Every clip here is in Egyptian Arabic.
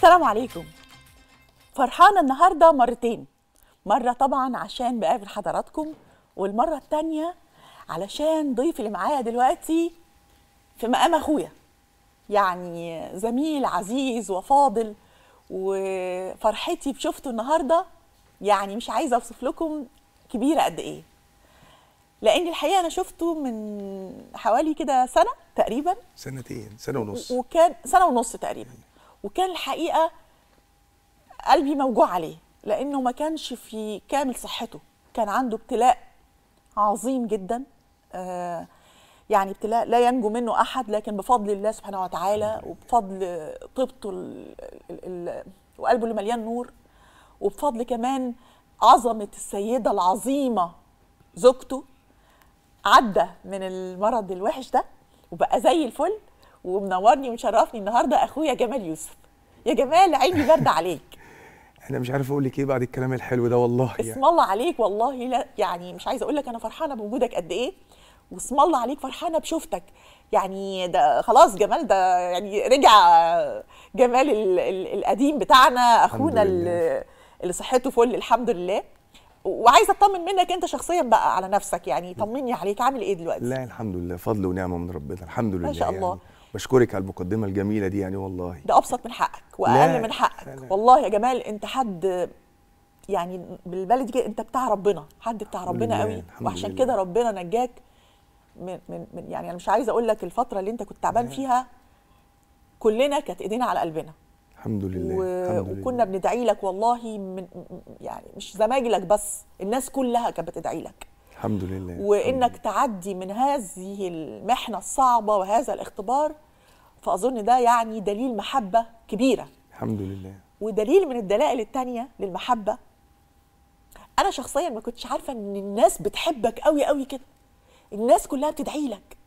السلام عليكم فرحانة النهاردة مرتين مرة طبعا عشان بقابل حضراتكم والمرة التانية علشان ضيف اللي معايا دلوقتي في مقام أخويا يعني زميل عزيز وفاضل وفرحتي بشوفته النهاردة يعني مش عايزة أوصف لكم كبيرة قد إيه لأن الحقيقة أنا شفته من حوالي كده سنة تقريبا سنتين سنه ونص وكان سنه ونص تقريبا وكان الحقيقه قلبي موجوع عليه لانه ما كانش في كامل صحته كان عنده ابتلاء عظيم جدا آه يعني ابتلاء لا ينجو منه احد لكن بفضل الله سبحانه وتعالى وبفضل طيبته ال- ال- ال- وقلبه اللي مليان نور وبفضل كمان عظمه السيده العظيمه زوجته عدى من المرض الوحش ده وبقى زي الفل ومنورني ومشرفني النهارده اخويا جمال يوسف يا جمال عيني بارده عليك انا مش عارف اقول لك ايه بعد الكلام الحلو ده والله اسم يعني. الله عليك والله لا يعني مش عايزه اقول لك انا فرحانه بوجودك قد ايه واسم الله عليك فرحانه بشوفتك يعني ده خلاص جمال ده يعني رجع جمال ال ال القديم بتاعنا اخونا الحمد لله. اللي, اللي صحته فل الحمد لله وعايزه اطمن منك انت شخصيا بقى على نفسك يعني طمني عليك عامل ايه دلوقتي لا الحمد لله فضل ونعمه من ربنا الحمد لله شاء الله. يعني. بشكرك على المقدمه الجميله دي يعني والله ده ابسط من حقك واقل لا، من حقك لا، لا. والله يا جمال انت حد يعني بالبلدي كده انت بتاع ربنا حد بتاع الحمد ربنا لله، قوي الحمد وعشان لله. كده ربنا نجاك من, من, من يعني انا مش عايزه اقول لك الفتره اللي انت كنت تعبان فيها كلنا كانت ايدينا على قلبنا الحمد لله و... الحمد لله. وكنا بندعي لك والله من يعني مش زمايلك بس الناس كلها كانت بتدعي لك الحمد لله وانك تعدي من هذه المحنه الصعبه وهذا الاختبار فاظن ده يعني دليل محبه كبيره الحمد لله ودليل من الدلائل التانية للمحبة أنا شخصيا ما كنتش عارفة إن الناس بتحبك قوي قوي كده الناس كلها بتدعي لك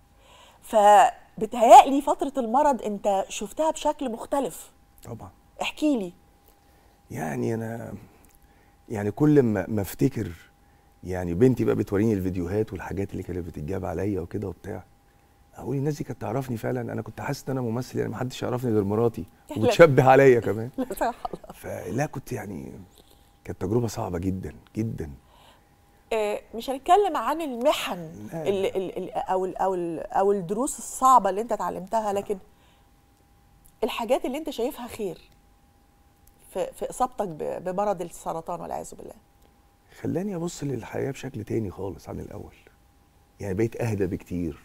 فبتهيألي فترة المرض أنت شفتها بشكل مختلف طبعا احكي لي يعني انا يعني كل ما ما افتكر يعني بنتي بقى بتوريني الفيديوهات والحاجات اللي كانت بتتجاب عليا وكده وبتاع اقول الناس دي كانت تعرفني فعلا انا كنت حاسس ان انا ممثل يعني ما حدش يعرفني غير مراتي لا. وبتشبه عليا كمان لا سمح الله فلا كنت يعني كانت تجربه صعبه جدا جدا آه، مش هنتكلم عن المحن لا. ال ال ال أو ال أو ال أو الدروس الصعبة اللي أنت اتعلمتها لكن الحاجات اللي أنت شايفها خير في في إصابتك ب- بمرض السرطان والعياذ بالله خلاني ابص للحياه بشكل تاني خالص عن الاول يعني بقيت اهدى بكتير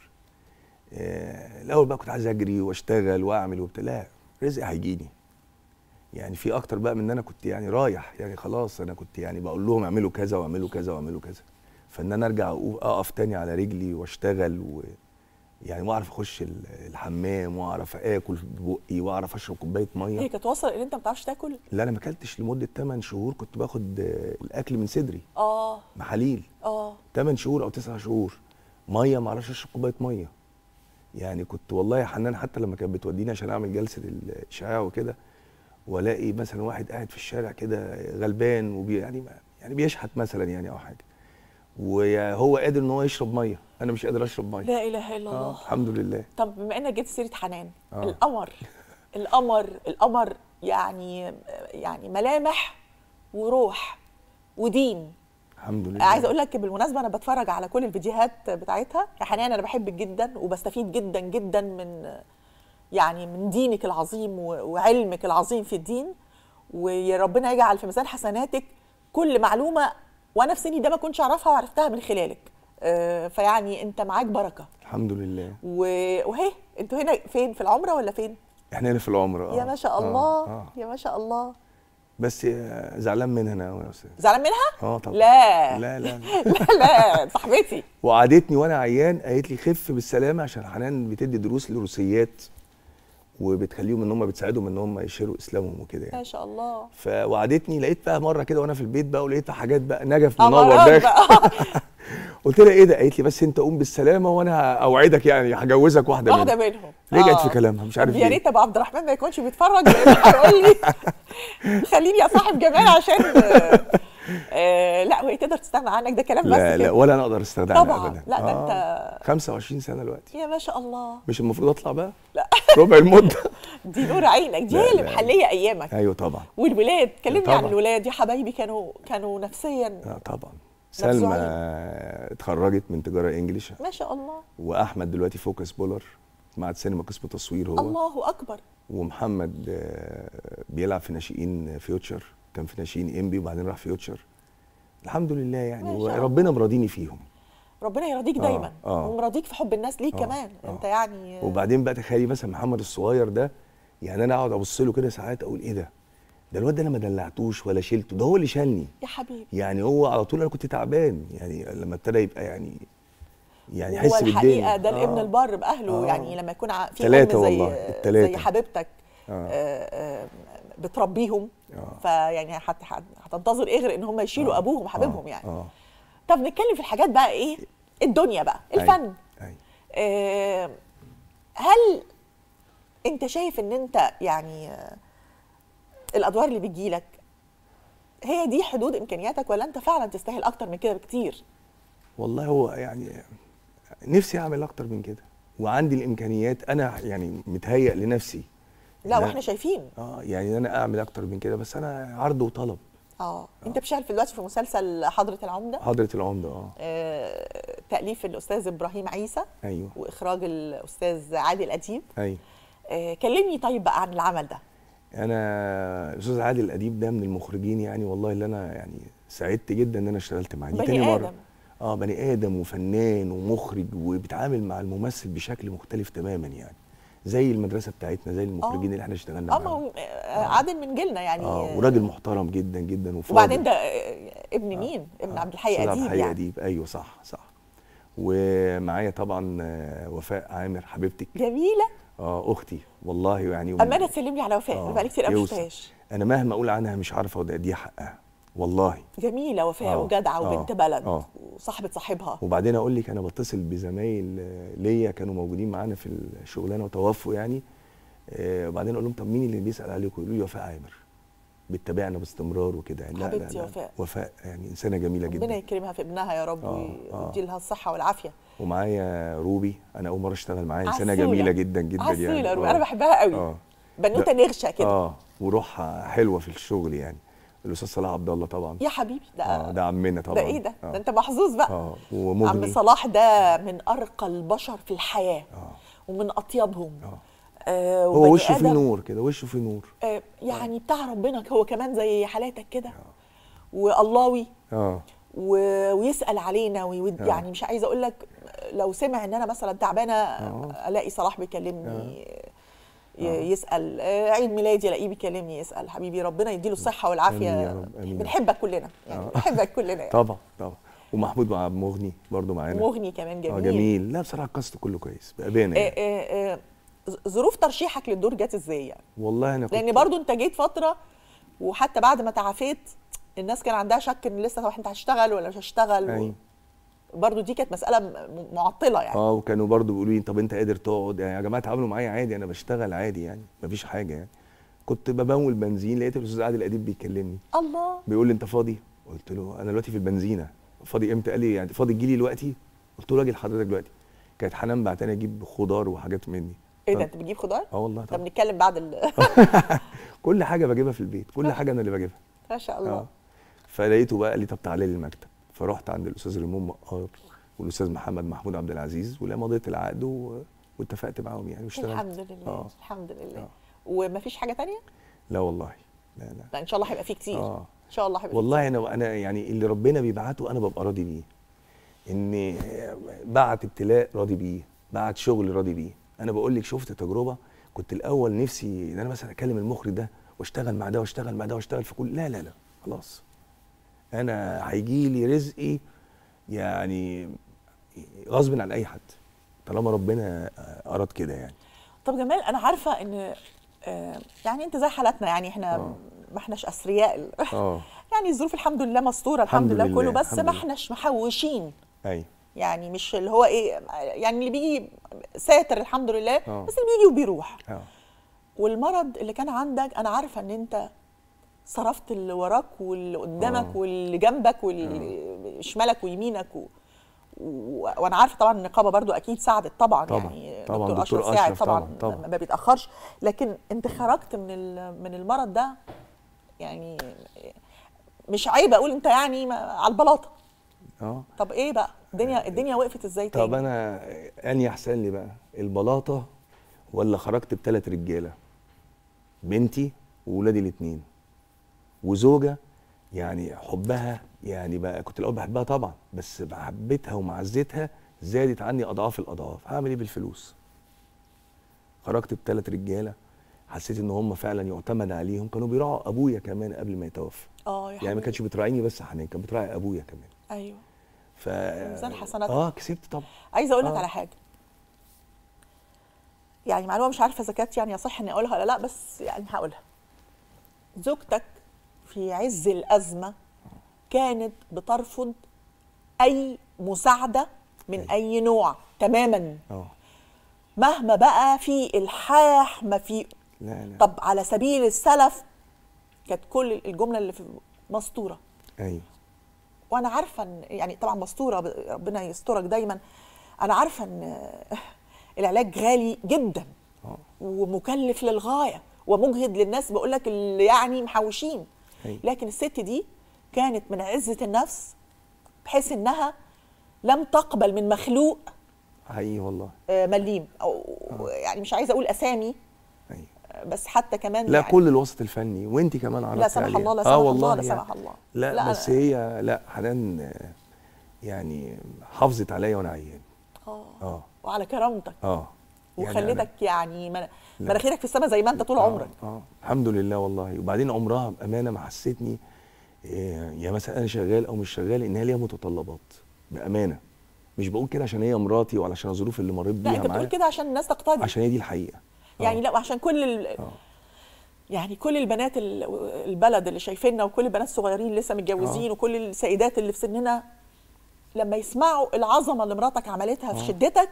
آه، الاول بقى كنت عايز اجري واشتغل واعمل وبتاع لا رزق هيجيني يعني في اكتر بقى من ان انا كنت يعني رايح يعني خلاص انا كنت يعني بقول لهم اعملوا كذا واعملوا كذا واعملوا كذا فان انا ارجع أقو- اقف تاني على رجلي واشتغل و يعني واعرف اخش ال- الحمام واعرف اكل بقي واعرف اشرب كوبايه هي ميه كانت واصله ان انت ما بتعرفش تاكل لا انا ما اكلتش لمده 8 شهور كنت باخد آه، الاكل من صدري اه محاليل اه 8 شهور او 9 شهور ميه ما اعرفش اشرب كوبايه ميه يعني كنت والله يا حنان حتى لما كانت بتوديني عشان اعمل جلسه الاشعاع وكده والاقي مثلا واحد قاعد في الشارع كده غلبان وبي يعني ما- يعني بيشحت مثلا يعني او حاجه وهو قادر ان هو يشرب ميه انا مش قادر اشرب ميه لا اله الا آه الله الحمد لله طب بما انك جبت سيره حنان آه. القمر القمر القمر يعني يعني ملامح وروح ودين الحمد لله عايزه اقول لك بالمناسبه انا بتفرج على كل الفيديوهات بتاعتها يا حنان انا بحبك جدا وبستفيد جدا جدا من يعني من دينك العظيم و- وعلمك العظيم في الدين وربنا يجعل في ميزان حسناتك كل معلومه وانا في سني ده ما كنتش اعرفها وعرفتها من خلالك آه، فيعني انت معاك بركه الحمد لله و- وهي انتوا هنا فين في العمره ولا فين احنا هنا في العمر اه يا ما شاء آه، الله آه. يا ما شاء الله بس آه، زعلان منها انا أوي يا استاذ زعلان منها اه طبعا لا لا لا, لا. لا لا صاحبتي وعادتني وانا عيان قالت لي خف بالسلامه عشان حنان بتدي دروس للروسيات وبتخليهم ان هم بتساعدهم ان هم يشيروا اسلامهم وكده يعني ما شاء الله فوعدتني لقيت بقى مره كده وانا في البيت بقى ولقيتها حاجات بقى نجف منور أمارات داخل بقى قلت لها ايه ده قالت لي بس انت قوم بالسلامه وانا اوعدك يعني هجوزك واحده, واحده منهم. منهم رجعت آه. في كلامها مش عارف طب يا ليه ريت ابو عبد الرحمن ما يكونش بيتفرج لأنه هيقول لي خليني اصاحب جمال عشان آه، آه، لا وهي تقدر تستغنى عنك ده كلام بس لا لا كده. ولا انا اقدر استغنى عنها طبعا ابدا لا ده آه. انت 25 سنه دلوقتي يا ما شاء الله مش المفروض اطلع بقى لا ربع المده دي نور عينك دي لا، هي اللي لا. محليه ايامك ايوه طبعا والولاد كلمني عن طبعا. الولاد يا حبايبي كانوا كانوا نفسيا اه طبعا مفزوعين. سلمى اتخرجت من تجاره انجليش ما شاء الله واحمد دلوقتي فوكس بولر معهد سينما قسم تصوير هو الله اكبر ومحمد آه، بيلعب في ناشئين فيوتشر كان في ناشئين انبي وبعدين راح فيوتشر الحمد لله يعني ما شاء الله. وربنا مرضيني فيهم ربنا يرضيك آه، دايما آه. ومراضيك في حب الناس ليك آه، كمان آه. انت يعني وبعدين بقى تخيلي مثلا محمد الصغير ده يعني انا اقعد ابص له كده ساعات اقول ايه ده ده الواد ده انا ما دلعتوش ولا شلته ده هو اللي شالني يا حبيبي يعني هو على طول انا كنت تعبان يعني لما ابتدى يبقى يعني يعني هو يحس بالدنيا الحقيقه ده آه. الابن البر باهله آه. يعني لما يكون ع- في تلاتة ام زي والله، التلاتة. زي حبيبتك آه. آه، آه، بتربيهم آه. فيعني هت- هت- هتنتظر ايه غير ان هم يشيلوا آه. ابوهم حبيبهم آه. يعني اه طب نتكلم في الحاجات بقى ايه الدنيا بقى أيوة. الفن أيوة. آه، هل انت شايف ان انت يعني آه، الادوار اللي بتجيلك هي دي حدود امكانياتك ولا انت فعلا تستاهل اكتر من كده بكتير والله هو يعني نفسي اعمل اكتر من كده وعندي الامكانيات انا يعني متهيأ لنفسي لا إن أنا- واحنا شايفين اه يعني انا اعمل اكتر من كده بس انا عرض وطلب اه انت بتشتغل في دلوقتي في مسلسل حضرة العمدة حضرة العمدة اه آه، تأليف الأستاذ إبراهيم عيسى ايوه وإخراج الأستاذ عادل أديب ايوه آه، كلمني طيب بقى عن العمل ده انا الاستاذ عادل اديب ده من المخرجين يعني والله اللي انا يعني سعدت جدا ان انا اشتغلت معاه دي بني تاني مره آدم. اه بني ادم وفنان ومخرج وبيتعامل مع الممثل بشكل مختلف تماما يعني زي المدرسه بتاعتنا زي المخرجين اللي احنا اشتغلنا اه ما معاهم هو آه، عادل من جيلنا يعني اه وراجل محترم جدا جدا وفاضل وبعدين ده آه، ابن مين؟ ابن آه، عبد الحي أستاذ أديب عبد الحي يعني اديب ايوه صح صح ومعايا طبعا آه، وفاء عامر حبيبتك جميلة اه اختي والله يعني أمانة تسلم لي على وفاء آه، بقالي كتير قوي ما يوسف. شفتهاش انا مهما اقول عنها مش عارفه وده دي حقها والله جميلة وفاء آه، وجدعة آه، وبنت بلد آه. وصاحبة صاحبها وبعدين اقول لك انا بتصل بزمايل آه، ليا كانوا موجودين معانا في الشغلانه وتوفوا يعني آه، وبعدين اقول لهم طب مين اللي بيسال عليكم يقولوا لي وفاء عامر بتتابعنا باستمرار وكده يعني لا لا حبيبتي لا وفاء. وفاء يعني انسانه جميله ربنا جدا يكرمها في ابنها يا رب آه، آه. ويدي لها الصحة والعافية ومعايا روبي انا اول مره اشتغل معاها انسانه عسولة. جميله جدا جدا عسولة يعني روبي. آه. أنا بحبها قوي اه بنوتة لا. نغشة كده اه وروحها حلوه في الشغل يعني الاستاذ صلاح عبد الله طبعا يا حبيبي ده اه ده عمنا طبعا ده ايه ده؟ آه. ده انت محظوظ بقى اه عم ومغني صلاح ده من ارقى البشر في الحياه اه ومن اطيبهم اه آه هو وبني وشه فيه آدم، نور كده وشه فيه نور آه يعني بتاع ربنا هو كمان زي حالاتك كده واللهوي اه و... ويسال علينا ويود آه. يعني مش عايزه اقول لك لو سمع ان انا مثلا تعبانه آه. الاقي صلاح بيكلمني ي- يسال آه، عيد ميلادي الاقيه بيكلمني يسال حبيبي ربنا يديله الصحه والعافيه آمين يا رب، آمين يا رب. بنحبك كلنا يعني آه. بنحبك كلنا يعني. طبعا طبعا ومحمود عبد مغني برضو معانا مغني كمان اه جميل جميل لا بصراحه الكاست كله كويس بامانه آه، يعني. آه، آه، ظروف ترشيحك للدور جت ازاي يعني والله انا كنت لان برضو انت جيت فتره وحتى بعد ما تعافيت الناس كان عندها شك ان لسه طب انت هتشتغل ولا مش هتشتغل و... أيوة. برضو دي كانت مساله م- معطله يعني اه وكانوا برضو بيقولوا لي طب انت قادر تقعد يعني يا جماعه تعاملوا معايا عادي انا بشتغل عادي يعني مفيش حاجه يعني كنت ببول بنزين لقيت الاستاذ عادل اديب بيكلمني الله بيقول لي انت فاضي قلت له انا دلوقتي في البنزينه فاضي امتى قال لي يعني فاضي تجي لي دلوقتي قلت له اجي لحضرتك دلوقتي كانت حنان بعتني اجيب خضار وحاجات مني ايه ده ف- انت بتجيب خضار اه والله طب طبعا نتكلم بعد ال... كل حاجه بجيبها في البيت كل حاجه انا اللي بجيبها ما شاء الله اه فلقيته بقى قال لي طب تعالى لي المكتب فرحت عند الاستاذ ريمون مقار والاستاذ محمد محمود عبد العزيز ولا مضيت العقد و... واتفقت معاهم يعني واشتغلت الحمد لله اه الحمد لله آه. ومفيش حاجه تانية لا والله لا لا لا ان شاء الله هيبقى فيه كتير اه ان شاء الله هيبقى فيه والله انا انا يعني اللي ربنا بيبعته انا ببقى راضي بيه ان بعت ابتلاء راضي بيه بعت شغل راضي بيه انا بقول لك شفت تجربه كنت الاول نفسي ان انا مثلا اكلم المخرج ده واشتغل مع ده واشتغل مع ده واشتغل في كل لا لا لا خلاص انا هيجي لي رزقي يعني غصب عن اي حد طالما ربنا اراد كده يعني طب جمال انا عارفه ان آه، يعني انت زي حالتنا يعني احنا آه. ما احناش اثرياء اه يعني الظروف الحمد لله مستوره الحمد, الحمد لله لله، كله بس الحمد ما لله. احناش محوشين ايوه يعني مش اللي هو ايه يعني اللي بيجي ساتر الحمد لله آه. بس اللي بيجي وبيروح اه والمرض اللي كان عندك انا عارفه ان انت صرفت اللي وراك واللي قدامك آه. واللي جنبك واللي شمالك ويمينك و... و... وانا عارفه طبعا النقابه برضو اكيد ساعدت طبعا, طبعاً، يعني طبعاً، دكتور دكتور اشرف ساعد أشرف طبعا, طبعاً، طبعاً. ما بيتاخرش لكن انت خرجت من ال... من المرض ده يعني مش عيب اقول انت يعني ما- على البلاطه اه طب ايه بقى الدنيا الدنيا وقفت ازاي تاني طب انا اني احسن لي بقى البلاطه ولا خرجت بثلاث رجاله بنتي وولادي الاثنين وزوجه يعني حبها يعني بقى كنت الاول بحبها طبعا بس محبتها ومعزتها زادت عني اضعاف الاضعاف هعمل ايه بالفلوس خرجت بثلاث رجاله حسيت ان هم فعلا يعتمد عليهم كانوا بيراعوا ابويا كمان قبل ما يتوفى اه يا يعني ما حبيبي. كانش بتراعيني بس حنان كان بتراعي ابويا كمان ايوه ف ميزان حسناتك. اه كسبت طبعا عايزه اقول لك آه. على حاجه يعني معلومه مش عارفه اذا كانت يعني يصح اني اقولها ولا لا بس يعني هقولها زوجتك في عز الازمه كانت بترفض اي مساعده من أيوة. اي نوع تماما اه مهما بقى في الحاح ما في لا لا طب على سبيل السلف كانت كل الجمله اللي في مسطوره ايوه وانا عارفه ان يعني طبعا مستوره ب- ربنا يسترك دايما انا عارفه ان العلاج غالي جدا اه ومكلف للغايه ومجهد للناس بقول لك اللي يعني محوشين أيوة. لكن الست دي كانت من عزه النفس بحيث انها لم تقبل من مخلوق حقيقي والله آه، مليم او يعني مش عايزه اقول اسامي ايوه آه، بس حتى كمان لا يعني كل الوسط الفني وانت كمان عرفتي لا سمح عليها. الله لا آه سمح والله الله لا يعني. سمح الله لا, لا، بس أنا- هي لا حنان آه، يعني حافظت عليا وانا عيان اه اه وعلى كرامتك اه يعني أنا- وخلتك يعني من- مناخيرك في السماء زي ما انت طول آه، عمرك اه الحمد لله والله وبعدين عمرها بامانه ما حسيتني آه، يا مثلا انا شغال او مش شغال ان هي ليها متطلبات بامانه مش بقول كده عشان هي مراتي ولا عشان الظروف اللي مريت لا بيها انت بتقول معاها كده عشان الناس تقتدي عشان هي دي الحقيقه يعني آه. لا وعشان كل ال... اه يعني كل البنات ال- البلد اللي شايفيننا وكل البنات الصغيرين لسه متجوزين آه. وكل السيدات اللي في سننا لما يسمعوا العظمه اللي مراتك عملتها في آه. شدتك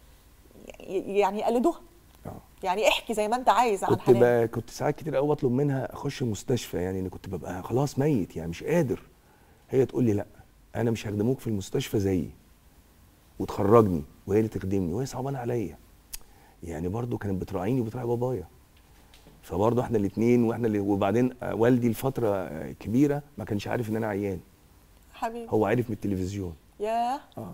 ي- يعني يقلدوها اه يعني احكي زي ما انت عايز عن كنت حنان بقى كنت ساعات كتير قوي بطلب منها اخش المستشفى يعني اني كنت ببقى خلاص ميت يعني مش قادر هي تقول لي لا انا مش هخدموك في المستشفى زيي وتخرجني وهي اللي تخدمني وهي صعبانه عليا يعني برضو كانت بتراعيني وبتراعي بابايا فبرضو احنا الاثنين واحنا اللي وبعدين آه، والدي لفتره آه، كبيره ما كانش عارف ان انا عيان حبيبي هو عارف من التلفزيون ياه اه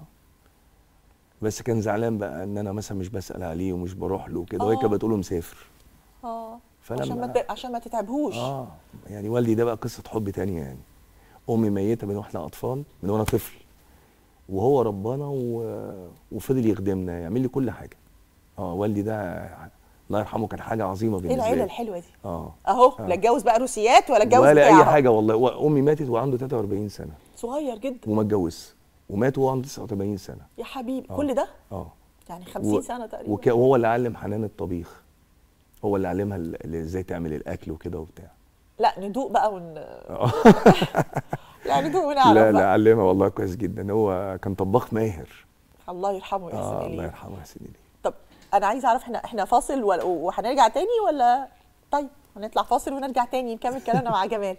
بس كان زعلان بقى ان انا مثلا مش بسال عليه ومش بروح له وكده وهي آه. كانت بتقول له مسافر اه فلما- عشان ما ت... عشان ما تتعبهوش اه يعني والدي ده بقى قصه حب تانية يعني امي ميته من واحنا اطفال من وانا طفل وهو ربنا و... وفضل يخدمنا يعمل لي كل حاجه اه والدي ده الله يرحمه كان حاجه عظيمه ايه بالنسبه العيله لي الحلوه دي اه اهو آه. لا اتجوز بقى روسيات ولا اتجوز ولا اي بتاعه. حاجه والله وامي ماتت وعنده 43 سنه صغير جدا وما اتجوزش ومات وهو عنده 89 سنه يا حبيبي آه. كل ده اه يعني 50 و- سنه تقريبا وك... وهو اللي علم حنان الطبيخ هو اللي علمها ال- ال- ازاي تعمل الاكل وكده وبتاع لا ندوق بقى ون... آه. لا ندوق ونعرف لا لا بقى. علمها والله كويس جدا هو كان طباخ ماهر الله يرحمه يا اه سيدي الله ليه. يرحمه يا سيدي ليه طب انا عايزه اعرف احنا احنا فاصل ولا- وهنرجع تاني ولا طيب هنطلع فاصل ونرجع تاني نكمل كلامنا مع جمال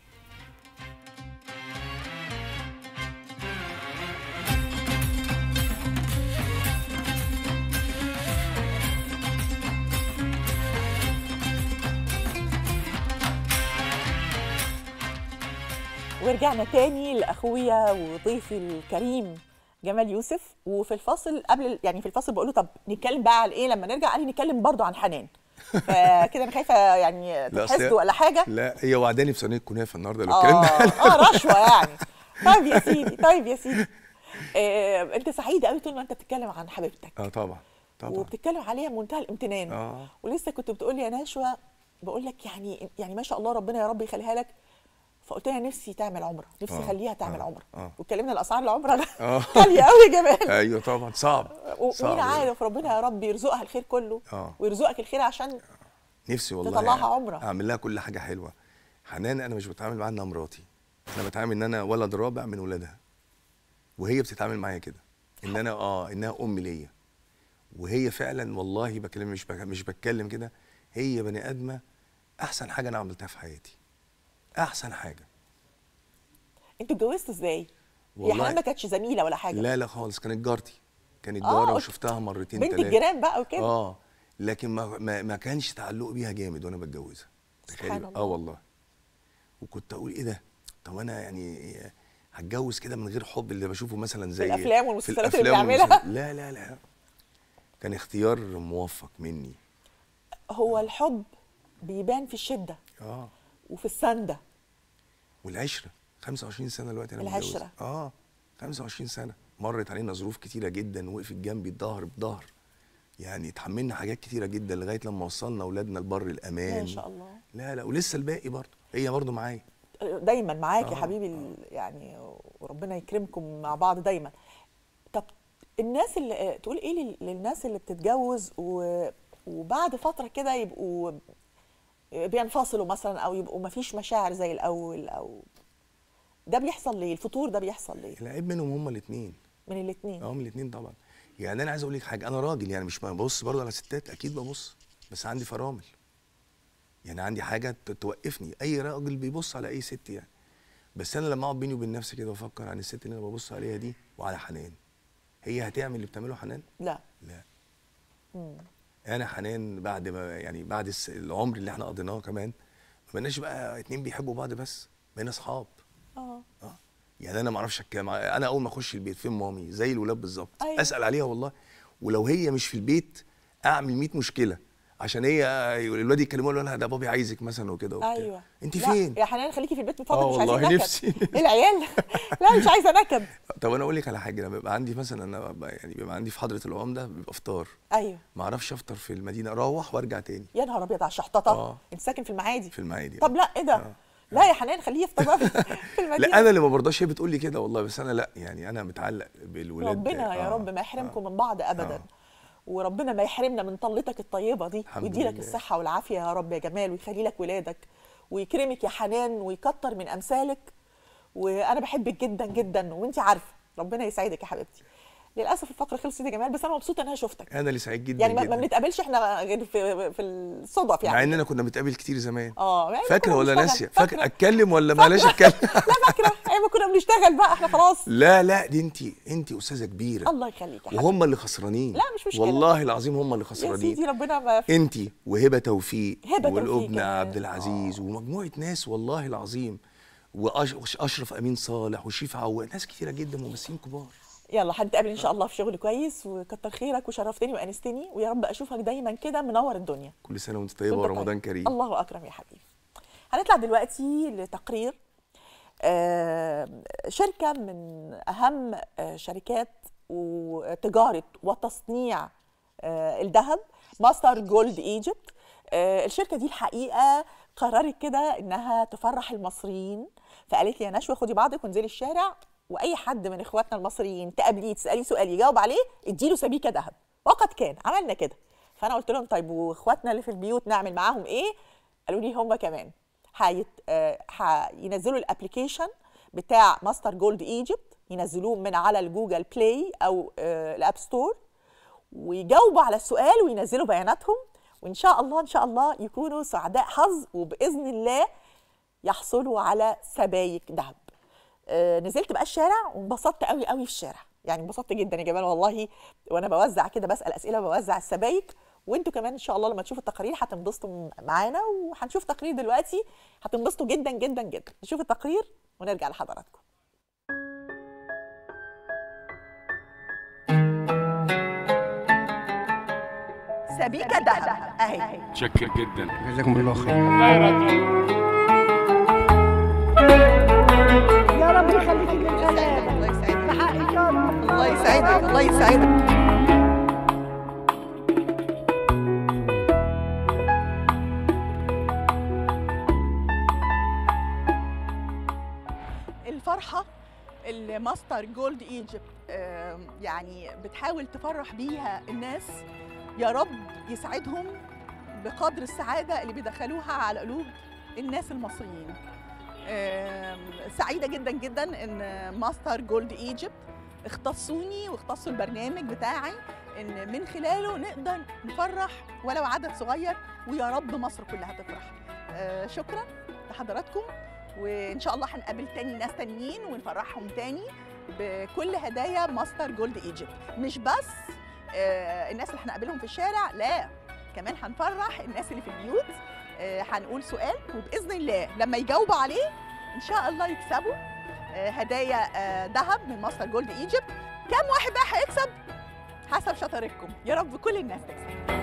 ورجعنا تاني لاخويا وضيفي الكريم جمال يوسف وفي الفاصل قبل يعني في الفاصل بقول له طب نتكلم بقى على ايه لما نرجع قال لي نتكلم برضو عن حنان فكده انا خايفه يعني لا، أصل- تتحسد ولا حاجه لا هي وعداني بصينيه كنافه النهارده لو اه اتكلمنا اه رشوه يعني طيب يا سيدي طيب يا سيدي آه انت سعيد قوي طول ما انت بتتكلم عن حبيبتك اه طبعا طبعا وبتتكلم عليها بمنتهى الامتنان اه ولسه كنت بتقول لي يا نشوى بقول لك يعني يعني ما شاء الله ربنا يا رب يخليها لك فقلت لها نفسي تعمل عمره نفسي آه، اخليها تعمل آه، عمره آه. واتكلمنا الاسعار العمره اه غاليه قوي يا جمال ايوه طبعا صعب ومين صعب عارف ربنا يا رب يرزقها الخير كله اه ويرزقك الخير عشان نفسي والله تطلعها يعني عمرة. اعمل لها كل حاجه حلوه حنان انا مش بتعامل معاها انها مراتي انا بتعامل ان انا ولد رابع من ولادها وهي بتتعامل معايا كده ان انا اه انها ام ليا وهي فعلا والله بكلم مش بك مش بتكلم كده هي بني ادمه احسن حاجه انا عملتها في حياتي احسن حاجه انتوا اتجوزتوا ازاي؟ هي حنان ما كانتش زميله ولا حاجه لا لا خالص كانت جارتي كانت آه، جاره قلت- وشفتها مرتين بنت تلاتة. الجيران بقى وكده اه لكن ما ما, ما كانش تعلق بيها جامد وانا بتجوزها سبحان تخيل الله. اه والله وكنت اقول ايه ده طب انا يعني هتجوز كده من غير حب اللي بشوفه مثلا زي الأفلام في والمسلسلات اللي الأفلام بنعملها. والمسل- لا لا لا كان اختيار موفق مني هو الحب بيبان في الشده اه وفي السنده والعشره 25 سنه دلوقتي انا العشرة. متجوز. اه 25 سنه مرت علينا ظروف كتيره جدا وقفت جنبي الظهر بظهر يعني اتحملنا حاجات كتيره جدا لغايه لما وصلنا اولادنا لبر الامان ما شاء الله لا لا ولسه الباقي برضه هي برضه معايا دايما معاك يا آه، حبيبي ال- يعني وربنا يكرمكم مع بعض دايما طب الناس اللي تقول ايه لل- للناس اللي بتتجوز و... وبعد فتره كده يبقوا بينفصلوا مثلا او يبقوا ما فيش مشاعر زي الاول او ده بيحصل ليه الفتور ده بيحصل ليه العيب منهم هما الاثنين من الاثنين اه من الاثنين طبعا يعني انا عايز اقول لك حاجه انا راجل يعني مش ببص برضه على ستات اكيد ببص بس عندي فرامل يعني عندي حاجه ت- توقفني اي راجل بيبص على اي ست يعني بس انا لما اقعد بيني وبين نفسي كده وافكر عن الست اللي انا ببص عليها دي وعلى حنان هي هتعمل اللي بتعمله حنان لا لا انا حنان بعد ما يعني بعد الس- العمر اللي احنا قضيناه كمان ما بقيناش بقى اتنين بيحبوا بعض بس بقينا اصحاب اه اه يعني انا ما اعرفش اتكلم انا اول ما اخش البيت فين مامي زي الولاد بالظبط أيوة. اسال عليها والله ولو هي مش في البيت اعمل 100 مشكله عشان هي الولاد يكلموا لها ده بابي عايزك مثلا وكده وبتاع ايوه انت لا، فين يا حنان خليكي في البيت من فضلك آه مش عايزين والله نكد نفسي. العيال لا مش عايزه نكد طب انا اقول لك على حاجه لما بيبقى عندي مثلا انا ببقى يعني بيبقى عندي في حضره العمده بيبقى افطار ايوه ما اعرفش افطر في المدينه اروح وارجع تاني يا نهار ابيض على الشحططه آه. انت ساكن في المعادي في المعادي طب لا ايه ده آه. لا يا حنان خليه يفطر بقى في في المدينه لا انا اللي ما برضاش هي بتقول لي كده والله بس انا لا يعني انا متعلق بالولاد ربنا يا آه، رب ما يحرمكم من بعض ابدا آه. وربنا ما يحرمنا من طلتك الطيبه دي الحمد ويديلك لله. الصحه والعافيه يا رب يا جمال ويخلي لك ولادك ويكرمك يا حنان ويكتر من امثالك وانا بحبك جدا جدا وانت عارفه ربنا يسعدك يا حبيبتي للاسف الفقره خلصت يا جمال بس انا مبسوطه ان انا شفتك انا اللي سعيد جدا يعني ما, ما جدا بنتقابلش احنا غير في في الصدف مع يعني اننا كنا بنتقابل كتير زمان اه يعني فاكره كنا ولا بنشتغل. ناسيه فاكره اتكلم ولا بلاش فاكرة. اتكلم لا فاكره ايام ما كنا بنشتغل بقى احنا خلاص لا لا دي انت انت استاذه كبيره الله يخليك يا حبيبي وهم اللي خسرانين لا، مش مشكلة. والله العظيم هم اللي يا خسرانين سيدي ربنا ما انت وهبه توفيق هبة توفيق والابن كمان. عبد العزيز ومجموعه ناس والله العظيم واشرف امين صالح وشريف عواد ناس كتيره جدا ممثلين كبار يلا هنتقابل ان شاء الله في شغل كويس وكتر خيرك وشرفتني وانستني ويا رب اشوفك دايما كده منور الدنيا كل سنه وانت طيبه وانت ورمضان طيب. كريم الله اكرم يا حبيبي هنطلع دلوقتي لتقرير آه، شركه من اهم آه، شركات وتجاره وتصنيع آه، الذهب ماستر جولد ايجيبت آه، الشركه دي الحقيقه قررت كده انها تفرح المصريين فقالت لي يا نشوى خدي بعضك وانزلي الشارع واي حد من اخواتنا المصريين تقابليه تساليه سؤال يجاوب عليه اديله سبيكه ذهب وقد كان عملنا كده فانا قلت لهم طيب واخواتنا اللي في البيوت نعمل معاهم ايه قالوا لي هم كمان هيت... آه، هينزلوا الابلكيشن بتاع ماستر جولد ايجيبت ينزلوه من على الجوجل بلاي او آه، الاب ستور ويجاوبوا على السؤال وينزلوا بياناتهم وان شاء الله ان شاء الله يكونوا سعداء حظ وباذن الله يحصلوا على سبايك ذهب آه، نزلت بقى الشارع وانبسطت قوي قوي في الشارع يعني انبسطت جدا يا جمال والله وانا بوزع كده بسال اسئله بوزع السبايك وانتوا كمان ان شاء الله لما تشوفوا التقارير هتنبسطوا معانا وهنشوف تقرير دلوقتي هتنبسطوا جدا جدا جدا نشوف التقرير ونرجع لحضراتكم سبيكه ذهب اهي متشكر جدا جزاكم الله خير يا رب يخليك للغلابه الله يسعدك بحق ان شاء الله الله يسعدك الله يسعدك الفرحة اللي ماستر جولد ايجيبت يعني بتحاول تفرح بيها الناس يا رب يسعدهم بقدر السعادة اللي بيدخلوها على قلوب الناس المصريين آم، سعيدة جدا جدا ان ماستر جولد ايجيبت اختصوني واختصوا البرنامج بتاعي ان من خلاله نقدر نفرح ولو عدد صغير ويا رب مصر كلها تفرح آه، شكرا لحضراتكم وان شاء الله هنقابل تاني ناس تانيين ونفرحهم تاني بكل هدايا ماستر جولد ايجيبت مش بس آه، الناس اللي هنقابلهم في الشارع لا كمان هنفرح الناس اللي في البيوت آه، هنقول سؤال وباذن الله لما يجاوبوا عليه ان شاء الله يكسبوا آه، هدايا آه، ذهب من ماستر جولد ايجيبت كم واحد بقى هيكسب حسب شطارتكم يا رب كل الناس تكسب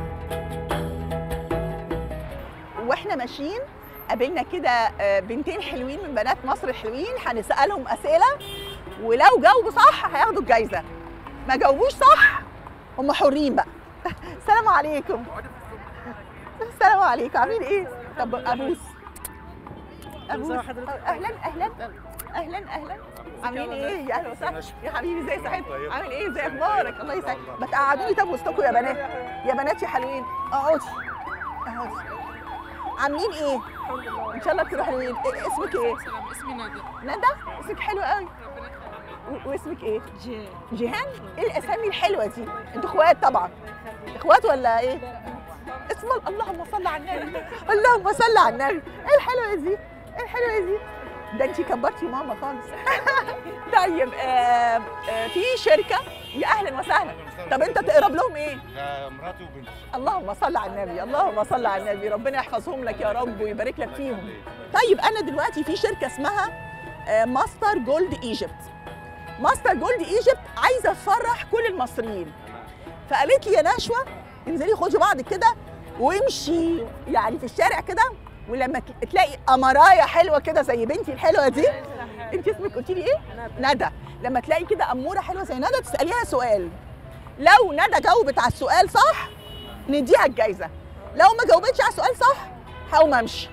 واحنا ماشيين قابلنا كده آه، بنتين حلوين من بنات مصر الحلوين هنسالهم اسئله ولو جاوبوا صح هياخدوا الجايزه ما جاوبوش صح هم حرين بقى السلام عليكم السلام عليكم عاملين ايه طب ابوس ابوس اهلا اهلا اهلا اهلا عاملين ايه يا اهلا وسهلا يا حبيبي ازي صحتك عامل ايه ازي اخبارك الله يسعدك ما تقعدوني طب وسطكم يا بنات يا بنات يا حلوين اقعدي اقعدي عاملين ايه ان شاء الله تكونوا حلوين إيه اسمك ايه سلام اسمي ندى ندى اسمك حلو قوي و- واسمك ايه جي جيهان ايه الاسامي الحلوه دي انتوا اخوات طبعا اخوات ولا ايه اسم الله- اللهم صل على النبي اللهم صل على النبي ايه الحلوه دي ايه الحلوه دي ده انت كبرتي ماما خالص طيب آه آه في شركه يا اهلا وسهلا طب انت تقرب لهم ايه ده مراتي وبنتي اللهم صل على النبي اللهم صل على النبي ربنا يحفظهم لك يا رب ويبارك لك فيهم طيب انا دلوقتي في شركه اسمها آه، ماستر جولد ايجيبت ماستر جولد ايجيبت عايزه تفرح كل المصريين فقالت لي يا نشوى انزلي خدي بعضك كده وامشي يعني في الشارع كده ولما ت- تلاقي امرايه حلوه كده زي بنتي الحلوه دي انت اسمك قلتي لي ايه ندى لما تلاقي كده اموره حلوه زي ندى تساليها سؤال لو ندى جاوبت على السؤال صح نديها الجايزه لو ما جاوبتش على السؤال صح هقوم امشي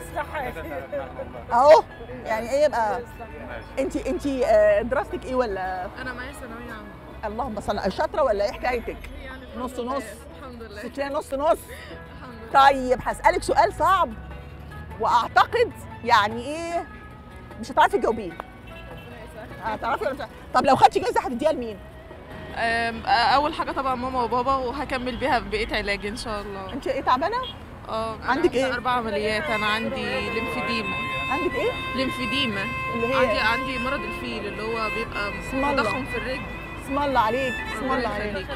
اهو يعني ايه يبقى انت انت دراستك ايه ولا انا معايا ثانويه عامه اللهم صل على شاطره ولا ايه حكايتك يعني نص الحمد لله. نص. الحمد لله ستين نص نص الحمد لله طيب هسالك سؤال صعب واعتقد يعني ايه مش هتعرفي تجاوبيه هتعرفي ولا مش هتعرفي؟ طب لو خدتي جايزه هتديها لمين أم، اول حاجه طبعا ماما وبابا وهكمل بيها بقيه علاجي ان شاء الله انت ايه تعبانه اه أنا عندك عندي إيه؟ اربع عمليات انا عندي ليمفيديما عندك ايه ليمفيديما اللي عندي هي عندي مرض الفيل اللي هو بيبقى اسم الله. تضخم في الرجل اسم الله عليك اسم الله ربنا عليك يخليك.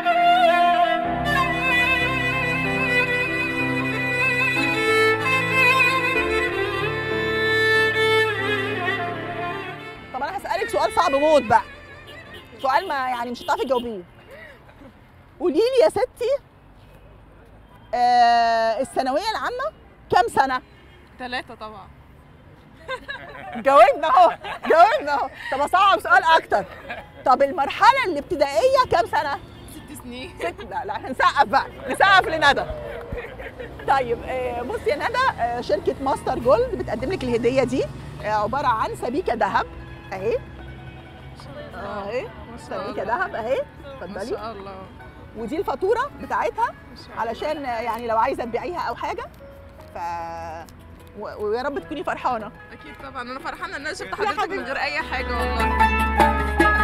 طب انا هسالك سؤال صعب موت بقى سؤال ما يعني مش هتعرفي تجاوبيه قولي لي يا ستي آه الثانويه العامه كام سنه ثلاثة طبعا جاوبنا اهو جاوبنا اهو طب اصعب سؤال اكتر طب المرحله الابتدائيه كام سنه ست سنين ست لا لا هنسقف بقى نسقف لندى طيب آه، بصي يا ندى آه، شركه ماستر جولد بتقدم لك الهديه دي آه، عباره عن سبيكه ذهب اهي اهي ما شاء سبيكه الله ذهب اهي ما اتفضلي شاء الله ودي الفاتوره بتاعتها ما شاء الله علشان آه، يعني لو عايزه تبيعيها او حاجه ف و- ويا رب تكوني فرحانه اكيد طبعا انا فرحانه ان انا شفت يا حضرتك حبيبتي. من غير اي حاجه والله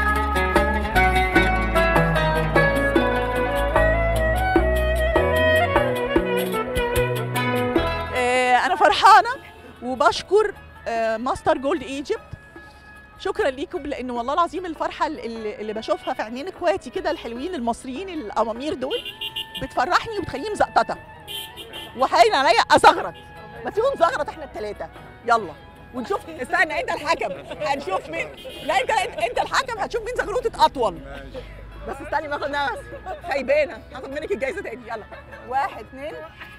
آه، انا فرحانه وبشكر آه، ماستر جولد ايجيبت شكرا ليكم لان والله العظيم الفرحه اللي, اللي بشوفها في عينين اخواتي كده الحلوين المصريين الامامير دول بتفرحني وبتخليني مزقططه وحاين عليا ازغرط ما تيجوا نزغرط احنا الثلاثه يلا ونشوف استنى انت الحكم هنشوف مين لا انت انت, انت الحكم هتشوف مين زغروطه اطول بس استني باخد نفس خيبانه هاخد منك الجايزه تاني يلا واحد اثنين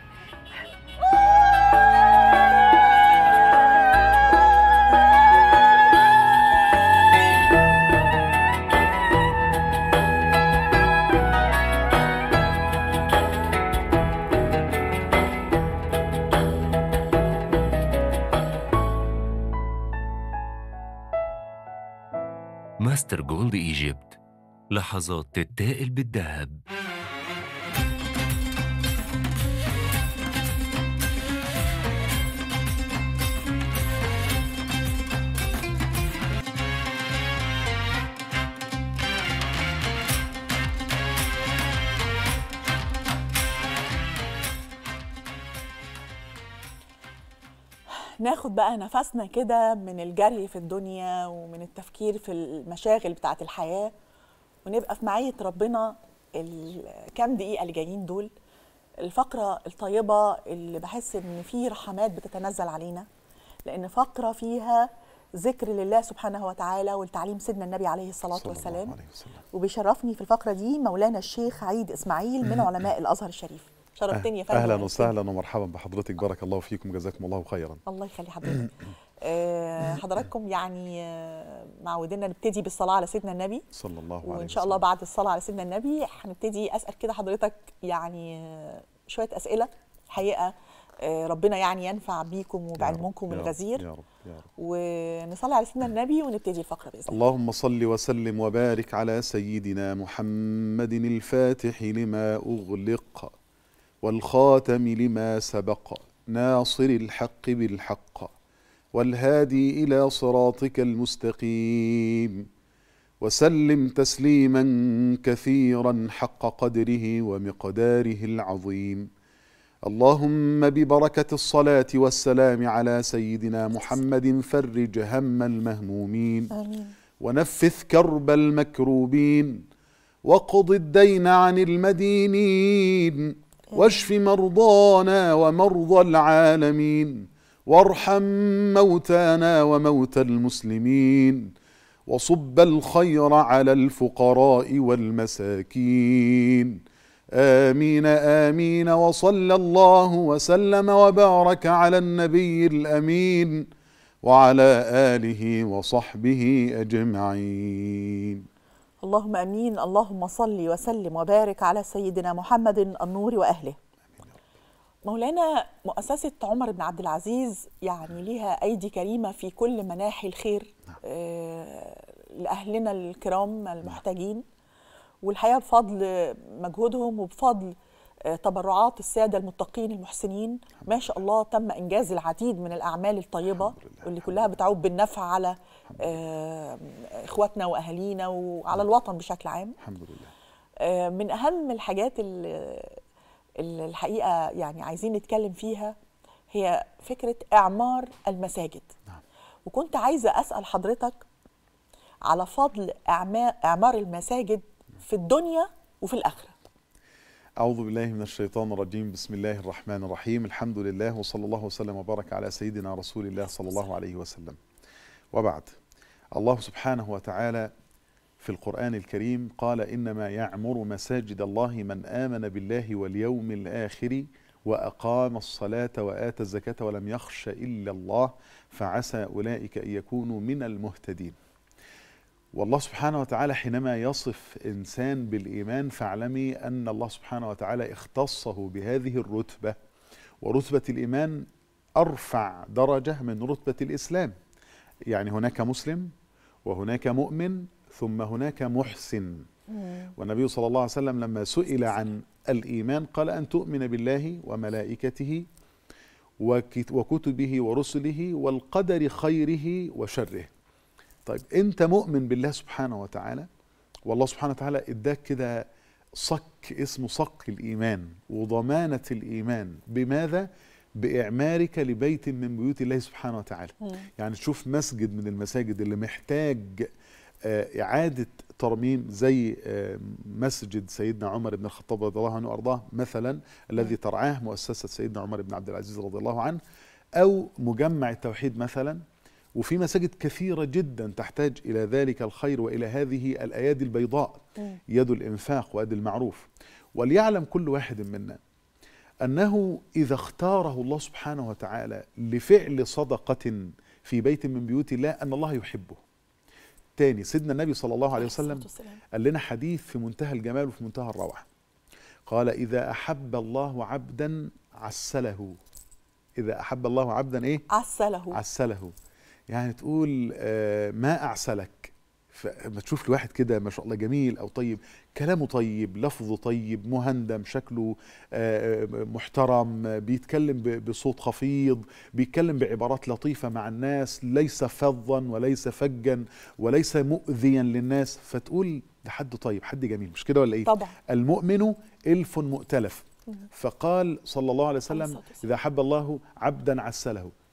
ماستر جولد ايجيبت لحظات تتائل بالذهب ناخد بقى نفسنا كده من الجري في الدنيا ومن التفكير في المشاغل بتاعة الحياة ونبقى في معية ربنا الكام دقيقة اللي جايين دول الفقرة الطيبة اللي بحس إن في رحمات بتتنزل علينا لأن فقرة فيها ذكر لله سبحانه وتعالى والتعليم سيدنا النبي عليه الصلاة صلى الله والسلام عليه وسلم. وبيشرفني في الفقرة دي مولانا الشيخ عيد إسماعيل من علماء الأزهر الشريف شرفتني يا فندم اهلا وأنستني. وسهلا ومرحبا بحضرتك بارك الله فيكم جزاكم الله خيرا الله يخلي حضرتك آه، حضراتكم يعني آه، معودينا نبتدي بالصلاة على سيدنا النبي صلى الله عليه وإن شاء الله وسلم. بعد الصلاة على سيدنا النبي هنبتدي أسأل كده حضرتك يعني آه، شوية أسئلة الحقيقة آه، ربنا يعني ينفع بيكم يا رب، وبعلمكم يا رب، الغزير يا رب يا رب ونصلي على سيدنا النبي ونبتدي الفقرة بإذن الله اللهم صل وسلم وبارك على سيدنا محمد الفاتح لما أغلق والخاتم لما سبق ناصر الحق بالحق والهادي إلى صراطك المستقيم وسلم تسليما كثيرا حق قدره ومقداره العظيم اللهم ببركة الصلاة والسلام على سيدنا محمد فرج هم المهمومين آمين ونفث كرب المكروبين وقض الدين عن المدينين واشف مرضانا ومرضى العالمين وارحم موتانا وموتى المسلمين وصب الخير على الفقراء والمساكين امين امين وصلى الله وسلم وبارك على النبي الامين وعلى اله وصحبه اجمعين اللهم امين اللهم صل وسلم وبارك على سيدنا محمد النور واهله مولانا مؤسسة عمر بن عبد العزيز يعني ليها أيدي كريمة في كل مناحي الخير آه، لأهلنا الكرام المحتاجين والحقيقة بفضل مجهودهم وبفضل آه، تبرعات السادة المتقين المحسنين ما شاء الله تم إنجاز العديد من الأعمال الطيبة الحمد لله، واللي كلها بتعود بالنفع على آه، إخواتنا وأهالينا وعلى الوطن بشكل عام الحمد لله آه، من اهم الحاجات اللي اللي الحقيقه يعني عايزين نتكلم فيها هي فكره اعمار المساجد نعم. وكنت عايزه اسال حضرتك على فضل اعمار اعمار المساجد في الدنيا وفي الاخره أعوذ بالله من الشيطان الرجيم بسم الله الرحمن الرحيم الحمد لله وصلى الله وسلم وبارك على سيدنا رسول الله صلى الله عليه وسلم وبعد الله سبحانه وتعالى في القرآن الكريم قال إنما يعمر مساجد الله من آمن بالله واليوم الآخر وأقام الصلاة وآتى الزكاة ولم يخش إلا الله فعسى أولئك أن يكونوا من المهتدين والله سبحانه وتعالى حينما يصف انسان بالايمان فاعلمي ان الله سبحانه وتعالى اختصه بهذه الرتبه ورتبه الايمان ارفع درجه من رتبه الاسلام يعني هناك مسلم وهناك مؤمن ثم هناك محسن والنبي صلى الله عليه وسلم لما سئل عن الايمان قال ان تؤمن بالله وملائكته وكت- وكتبه ورسله والقدر خيره وشره طيب انت مؤمن بالله سبحانه وتعالى والله سبحانه وتعالى اداك كده صك اسمه صك الايمان وضمانه الايمان بماذا باعمارك لبيت من بيوت الله سبحانه وتعالى يعني تشوف مسجد من المساجد اللي محتاج آه، اعاده ترميم زي آه، مسجد سيدنا عمر بن الخطاب رضي الله عنه وارضاه مثلا الذي ترعاه مؤسسه سيدنا عمر بن عبد العزيز رضي الله عنه او مجمع التوحيد مثلا وفي مساجد كثيرة جدا تحتاج إلى ذلك الخير وإلى هذه الأيادي البيضاء يد الإنفاق ويد المعروف وليعلم كل واحد منا أنه إذا اختاره الله سبحانه وتعالى لفعل صدقة في بيت من بيوت الله أن الله يحبه تاني سيدنا النبي صلى الله عليه وسلم الصلاة والسلام. قال لنا حديث في منتهى الجمال وفي منتهى الروعة قال إذا أحب الله عبدا عسله إذا أحب الله عبدا إيه عسله عسله يعني تقول آه، ما أعسلك فما تشوف الواحد كده ما شاء الله جميل أو طيب كلامه طيب لفظه طيب مهندم شكله آه، محترم آه، بيتكلم ب- بصوت خفيض بيتكلم بعبارات لطيفة مع الناس ليس فظا وليس فجا وليس مؤذيا للناس فتقول ده حد طيب حد جميل مش كده ولا ايه طبعا المؤمن إلف مؤتلف فقال صلى الله عليه وسلم الصلاة والسلام. إذا أحب الله عبدا عسله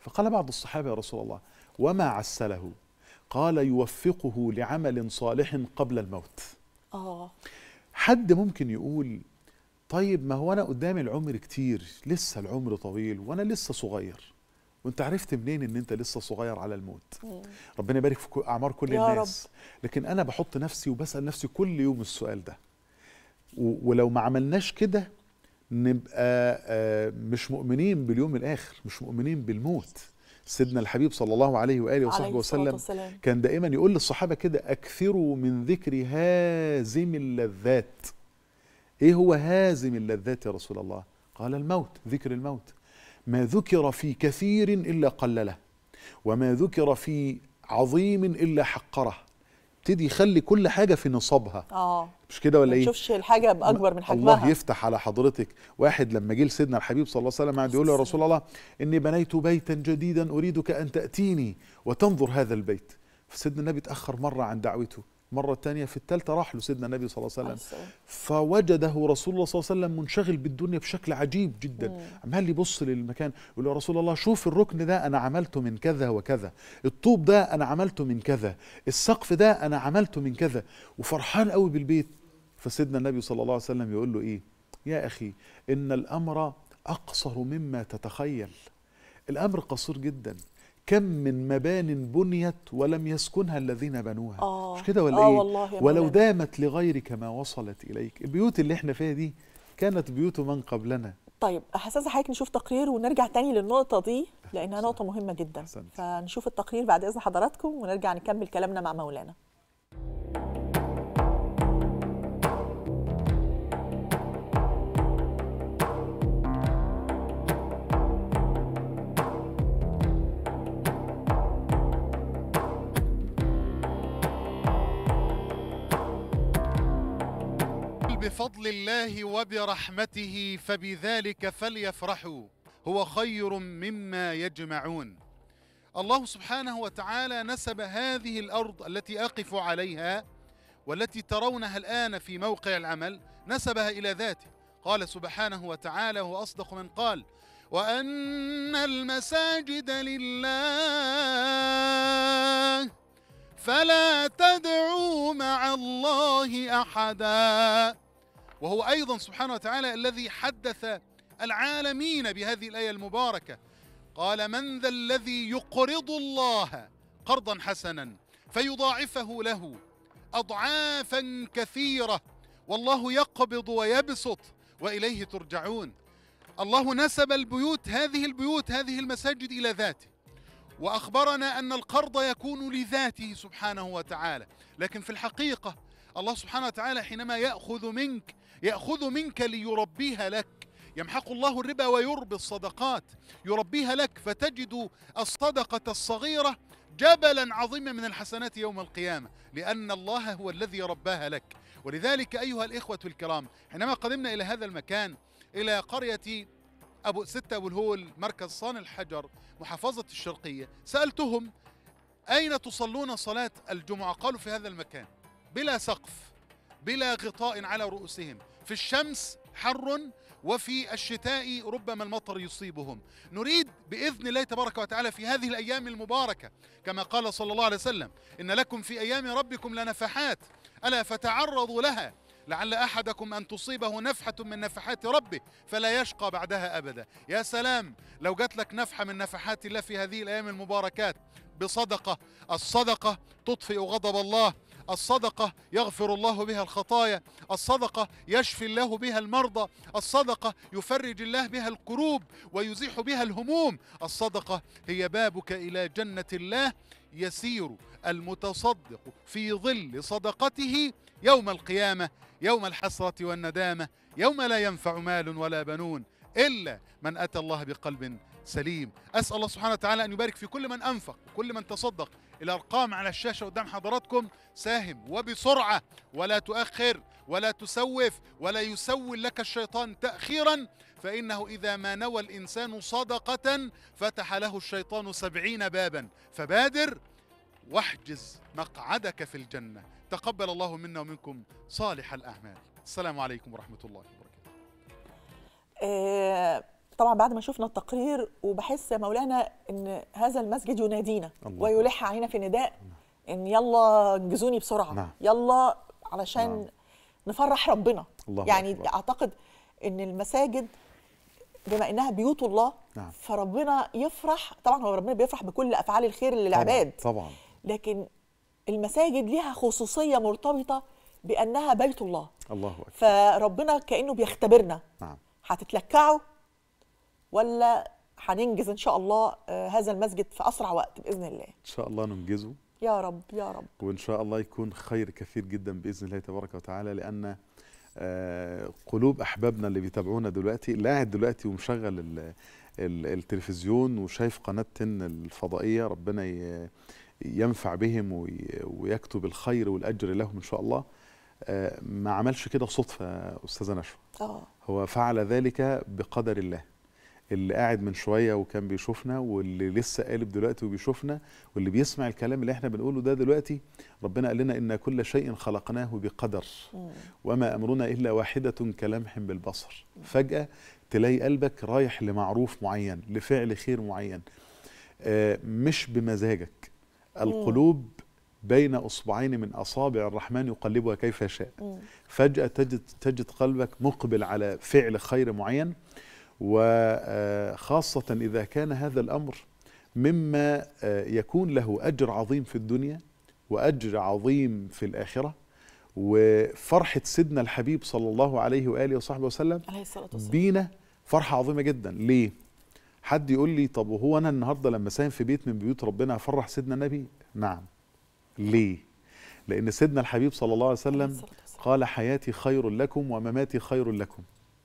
فقال بعض الصحابة يا رسول الله وما عسله قال يوفقه لعمل صالح قبل الموت اه حد ممكن يقول طيب ما هو انا قدامي العمر كتير لسه العمر طويل وانا لسه صغير وانت عرفت منين ان انت لسه صغير على الموت ربنا يبارك في كل- اعمار كل يا الناس لكن انا بحط نفسي وبسال نفسي كل يوم السؤال ده و- ولو ما عملناش كده نبقى آه، مش مؤمنين باليوم الاخر مش مؤمنين بالموت سيدنا الحبيب صلى الله عليه واله وصحبه عليه الصلاة وسلم والسلام. كان دائما يقول للصحابه كده اكثروا من ذكر هازم اللذات ايه هو هازم اللذات يا رسول الله قال الموت ذكر الموت ما ذكر في كثير الا قلله وما ذكر في عظيم الا حقره ابتدي يخلي كل حاجه في نصابها اه مش كده ولا ما ايه نشوفش الحاجه باكبر من الله حجمها يفتح على حضرتك واحد لما جه لسيدنا الحبيب صلى الله عليه وسلم قعد يقول له يا رسول الله اني بنيت بيتا جديدا اريدك ان تاتيني وتنظر هذا البيت فسيدنا النبي تاخر مره عن دعوته مرة الثانية في الثالثة راح له سيدنا النبي صلى الله عليه عليه وسلم السلام. فوجده رسول الله صلى الله عليه وسلم منشغل بالدنيا بشكل عجيب جدا عمال يبص للمكان يقول له يا رسول الله شوف الركن ده انا عملته من كذا وكذا الطوب ده انا عملته من كذا السقف ده انا عملته من كذا وفرحان قوي بالبيت فسيدنا النبي صلى الله عليه وسلم يقول له ايه يا اخي ان الامر اقصر مما تتخيل الامر قصير جدا كم من مبان بنيت ولم يسكنها الذين بنوها آه. مش كده ولا آه ايه والله يا ولو مولانا. دامت لغيرك ما وصلت اليك البيوت اللي احنا فيها دي كانت بيوت من قبلنا طيب حساسة حضرتك نشوف تقرير ونرجع تاني للنقطة دي لأنها نقطة مهمة جدا أحسنت. فنشوف التقرير بعد إذن حضراتكم ونرجع نكمل كلامنا مع مولانا بفضل الله وبرحمته فبذلك فليفرحوا هو خير مما يجمعون الله سبحانه وتعالى نسب هذه الارض التي اقف عليها والتي ترونها الان في موقع العمل نسبها الى ذاته قال سبحانه وتعالى وهو اصدق من قال وان المساجد لله فلا تدعوا مع الله احدا وهو ايضا سبحانه وتعالى الذي حدث العالمين بهذه الايه المباركه قال من ذا الذي يقرض الله قرضا حسنا فيضاعفه له اضعافا كثيره والله يقبض ويبسط واليه ترجعون الله نسب البيوت هذه البيوت هذه المساجد الى ذاته واخبرنا ان القرض يكون لذاته سبحانه وتعالى لكن في الحقيقه الله سبحانه وتعالى حينما ياخذ منك ياخذ منك ليربيها لك يمحق الله الربا ويربي الصدقات يربيها لك فتجد الصدقه الصغيره جبلا عظيما من الحسنات يوم القيامه لان الله هو الذي رباها لك ولذلك ايها الاخوه الكرام حينما قدمنا الى هذا المكان الى قريه ابو ستة ابو الهول مركز صان الحجر محافظه الشرقيه سالتهم اين تصلون صلاه الجمعه قالوا في هذا المكان بلا سقف بلا غطاء على رؤوسهم في الشمس حر وفي الشتاء ربما المطر يصيبهم نريد باذن الله تبارك وتعالى في هذه الايام المباركه كما قال صلى الله عليه وسلم ان لكم في ايام ربكم لنفحات الا فتعرضوا لها لعل احدكم ان تصيبه نفحه من نفحات ربه فلا يشقى بعدها ابدا يا سلام لو جات لك نفحه من نفحات الله في هذه الايام المباركات بصدقه الصدقه تطفئ غضب الله الصدقة يغفر الله بها الخطايا الصدقة يشفي الله بها المرضى الصدقة يفرج الله بها الكروب ويزيح بها الهموم الصدقة هي بابك إلى جنة الله يسير المتصدق في ظل صدقته يوم القيامة يوم الحسرة والندامة يوم لا ينفع مال ولا بنون إلا من أتى الله بقلب سليم أسأل الله سبحانه وتعالى أن يبارك في كل من أنفق وكل من تصدق الأرقام على الشاشة قدام حضراتكم ساهم وبسرعة ولا تؤخر ولا تسوف ولا يسول لك الشيطان تأخيرا فإنه إذا ما نوى الإنسان صدقة فتح له الشيطان سبعين بابا فبادر واحجز مقعدك في الجنة تقبل الله منا ومنكم صالح الأعمال السلام عليكم ورحمة الله وبركاته آه، طبعا بعد ما شفنا التقرير وبحس يا مولانا ان هذا المسجد ينادينا الله ويلح علينا في نداء ان يلا انجزوني بسرعه نعم. يلا علشان نعم. نفرح ربنا الله يعني أكبر. اعتقد ان المساجد بما انها بيوت الله نعم. فربنا يفرح طبعا هو ربنا بيفرح بكل افعال الخير للعباد طبعا, طبعا. لكن المساجد ليها خصوصيه مرتبطه بانها بيت الله الله اكبر فربنا كانه بيختبرنا نعم هتتلكعوا ولا هننجز ان شاء الله آه، هذا المسجد في اسرع وقت باذن الله ان شاء الله ننجزه يا رب يا رب وان شاء الله يكون خير كثير جدا باذن الله تبارك وتعالى لان آه، قلوب احبابنا اللي بيتابعونا دلوقتي اللي قاعد دلوقتي ومشغل ال- ال- التلفزيون وشايف قناه تن الفضائيه ربنا ي- ينفع بهم وي- ويكتب الخير والاجر لهم ان شاء الله آه، ما عملش كده صدفه يا استاذه نشوى اه هو فعل ذلك بقدر الله اللي قاعد من شويه وكان بيشوفنا واللي لسه قالب دلوقتي وبيشوفنا واللي بيسمع الكلام اللي احنا بنقوله ده دلوقتي ربنا قال لنا ان كل شيء خلقناه بقدر وما امرنا الا واحده كلمح بالبصر فجاه تلاقي قلبك رايح لمعروف معين لفعل خير معين آه، مش بمزاجك القلوب بين اصبعين من اصابع الرحمن يقلبها كيف يشاء فجاه تجد تجد قلبك مقبل على فعل خير معين وخاصه اذا كان هذا الامر مما آه، يكون له اجر عظيم في الدنيا واجر عظيم في الاخره وفرحه سيدنا الحبيب صلى الله عليه واله وصحبه وسلم عليه الصلاه والسلام بينا فرحه عظيمه جدا ليه حد يقول لي طب وهو انا النهارده لما ساهم في بيت من بيوت ربنا هفرح سيدنا النبي نعم ليه لان سيدنا الحبيب صلى الله عليه عليه وسلم الصلاة والسلام. قال حياتي خير لكم ومماتي خير لكم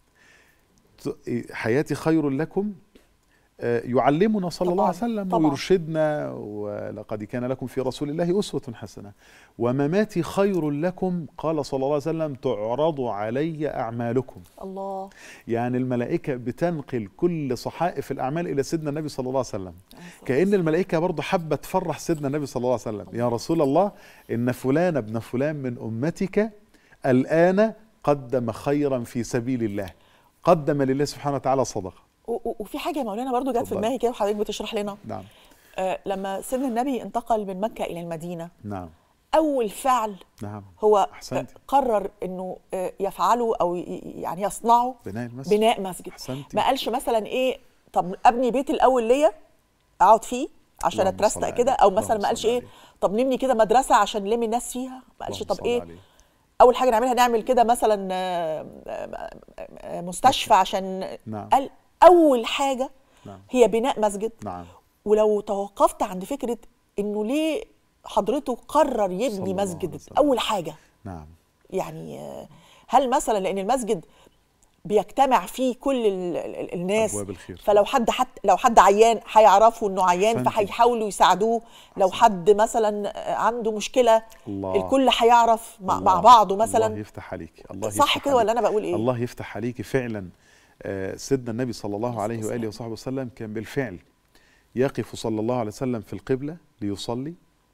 ت- حياتي خير لكم آه، يعلمنا صلى الله عليه طبعاً، وسلم طبعاً. ويرشدنا ولقد كان لكم في رسول الله أسوة حسنة ومماتي خير لكم قال صلى الله عليه وسلم تعرض علي أعمالكم الله يعني الملائكة بتنقل كل صحائف الأعمال إلى سيدنا النبي صلى الله عليه وسلم عليه الصلاة كأن الملائكة برضه حابة تفرح سيدنا النبي صلى الله عليه وسلم يا رسول الله إن فلان ابن فلان من أمتك الآن قدم خيرا في سبيل الله قدم لله سبحانه وتعالى صدقة و- و- وفي حاجه يا مولانا برضو جت في اتفضل. دماغي كده وحضرتك بتشرح لنا نعم آه لما سيدنا النبي انتقل من مكه الى المدينه نعم اول فعل نعم هو آه، أحسنتي. قرر انه آه، يفعله او ي- يعني يصنعه بناء المسجد بناء مسجد أحسنتي. ما قالش مثلا ايه طب ابني بيت الاول ليا اقعد فيه عشان اللهم صل اترستق عليه. كده او اللهم مثلا ما قالش صل ايه عليه. طب نبني كده مدرسه عشان نلم الناس فيها ما قالش اللهم طب صل ايه عليه. اول حاجه نعملها نعمل كده مثلا آه، آه، آه، مستشفى عشان نعم. قال اول حاجه نعم. هي بناء مسجد نعم ولو توقفت عند فكره انه ليه حضرته قرر صلى يبني الله عليه مسجد وسلم. اول حاجه نعم يعني آه، هل مثلا لان المسجد بيجتمع فيه كل ال- ال- الناس أبواب الخير. فلو حد حد لو حد عيان هيعرفوا انه عيان أحسنتي. فهيحاولوا يساعدوه لو حد مثلا آه، عنده مشكله الله. الكل هيعرف مع, مع الله- بعضه الله مثلا يفتح عليك الله صح يفتح كده ولا عليك. أنا بقول إيه؟ الله يفتح عليك فعلا آه، سيدنا النبي صلى الله عليه والسلام. واله وصحبه وسلم كان بالفعل يقف صلى الله عليه وسلم في القبله ليصلي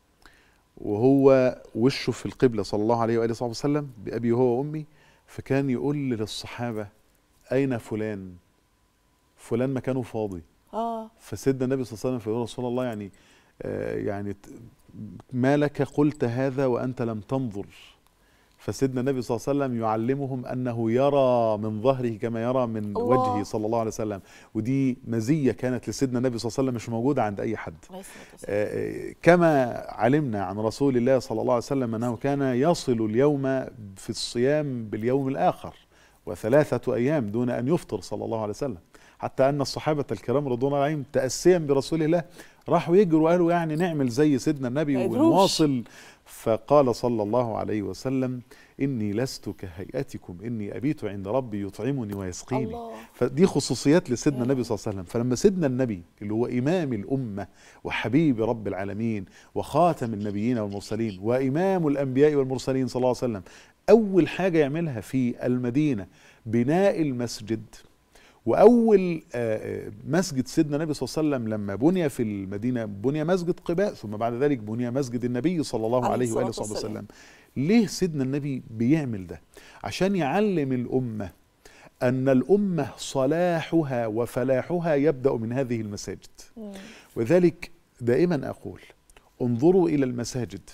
وهو وشه في القبله صلى الله عليه واله وصحبه وسلم بابي هو وامي فكان يقول للصحابه اين فلان فلان مكانه فاضي اه فسيدنا النبي صلى الله عليه وسلم فيقول رسول الله يعني آه يعني ت- ما لك قلت هذا وانت لم تنظر فسيدنا النبي صلى الله عليه وسلم يعلمهم انه يرى من ظهره كما يرى من الله. وجهه صلى الله عليه وسلم ودي مزيه كانت لسيدنا النبي صلى الله عليه وسلم مش موجوده عند اي حد عليه الصلاة والسلام. آه، كما علمنا عن رسول الله صلى الله عليه وسلم انه كان يصل اليوم في الصيام باليوم الاخر وثلاثه ايام دون ان يفطر صلى الله عليه وسلم حتى ان الصحابه الكرام رضوان الله عليهم تاسيا برسول الله راحوا يجروا وقالوا يعني نعمل زي سيدنا النبي ما يقدروش. ونواصل فقال صلى الله عليه وسلم اني لست كهيئتكم اني ابيت عند ربي يطعمني ويسقيني الله. فدي خصوصيات لسيدنا النبي صلى الله عليه وسلم فلما سيدنا النبي اللي هو إمام الأمة وحبيب رب العالمين وخاتم النبيين والمرسلين وإمام الأنبياء والمرسلين صلى الله عليه وسلم أول حاجة يعملها في المدينة بناء المسجد وأول آه، آه، مسجد سيدنا النبي صلى الله عليه وسلم لما بني في المدينة بني مسجد قباء ثم بعد ذلك بني مسجد النبي صلى الله عليه عليه وآله الصلاة وصحبه والسلام. وسلم ليه سيدنا النبي بيعمل ده عشان يعلم الأمة ان الامه صلاحها وفلاحها يبدا من هذه المساجد وذلك دائما اقول انظروا الى المساجد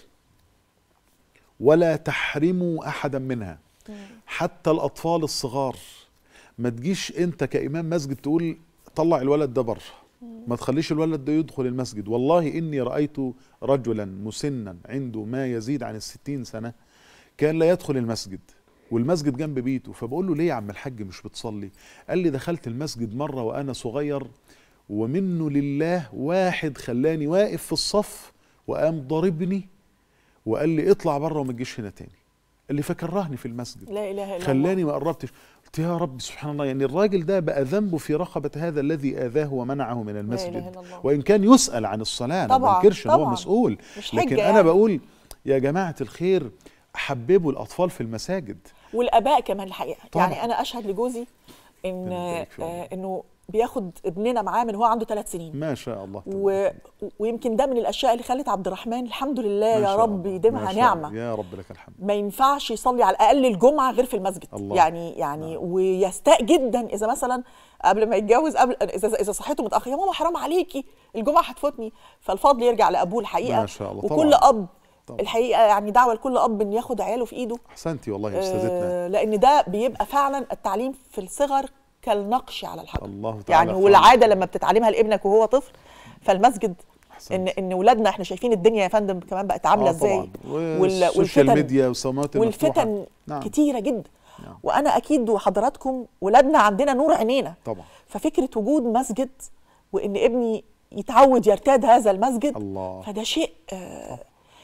ولا تحرموا احدا منها حتى الاطفال الصغار ما تجيش انت كامام مسجد تقول طلع الولد ده بره ما تخليش الولد ده يدخل المسجد والله اني رايت رجلا مسنا عنده ما يزيد عن الستين سنه كان لا يدخل المسجد والمسجد جنب بيته فبقول له ليه يا عم الحاج مش بتصلي قال لي دخلت المسجد مره وانا صغير ومنه لله واحد خلاني واقف في الصف وقام ضاربني وقال لي اطلع بره وما تجيش هنا تاني قال لي فكرهني في المسجد لا اله الا الله خلاني ما قربتش قلت يا رب سبحان الله يعني الراجل ده بقى ذنبه في رقبة هذا الذي آذاه ومنعه من إله المسجد إلا الله. وإن كان يسأل عن الصلاة أنا ما طبعاً، بنكرش إن هو طبعاً. مسؤول مش لكن حجة أنا يعني. بقول يا جماعة الخير حببوا الأطفال في المساجد والاباء كمان الحقيقه طبعاً. يعني انا اشهد لجوزي ان ربنا يبارك فيه آه انه بياخد ابننا معاه من هو عنده ثلاث سنين ما شاء الله و... ويمكن ده من الاشياء اللي خلت عبد الرحمن الحمد لله ما يا شاء رب الله، ما يديمها شاء نعمه الله. يا رب لك الحمد ما ينفعش يصلي على الاقل الجمعه غير في المسجد الله. يعني يعني ويستاء جدا اذا مثلا قبل ما يتجوز قبل اذا اذا صحيته متاخر يا ماما حرام عليكي الجمعه هتفوتني فالفضل يرجع لابوه الحقيقه ما شاء الله، وكل طبعاً. اب طبعاً. الحقيقه يعني دعوه لكل اب ان ياخد عياله في ايده أحسنتي والله يا أستاذتنا آه، لان ده بيبقى فعلا التعليم في الصغر كالنقش على الحجر الله تعالى يعني خالق. والعاده لما بتتعلمها لابنك وهو طفل فالمسجد أحسنت. ان ان ولادنا احنا شايفين الدنيا يا فندم كمان بقت عامله آه ازاي طبعاً. والسوشيال ميديا والسماوات المفتوحة والفتن نعم. كتيره جدا نعم. وانا اكيد وحضراتكم ولادنا عندنا نور عينينا طبعا ففكره وجود مسجد وان ابني يتعود يرتاد هذا المسجد الله فده شيء آه،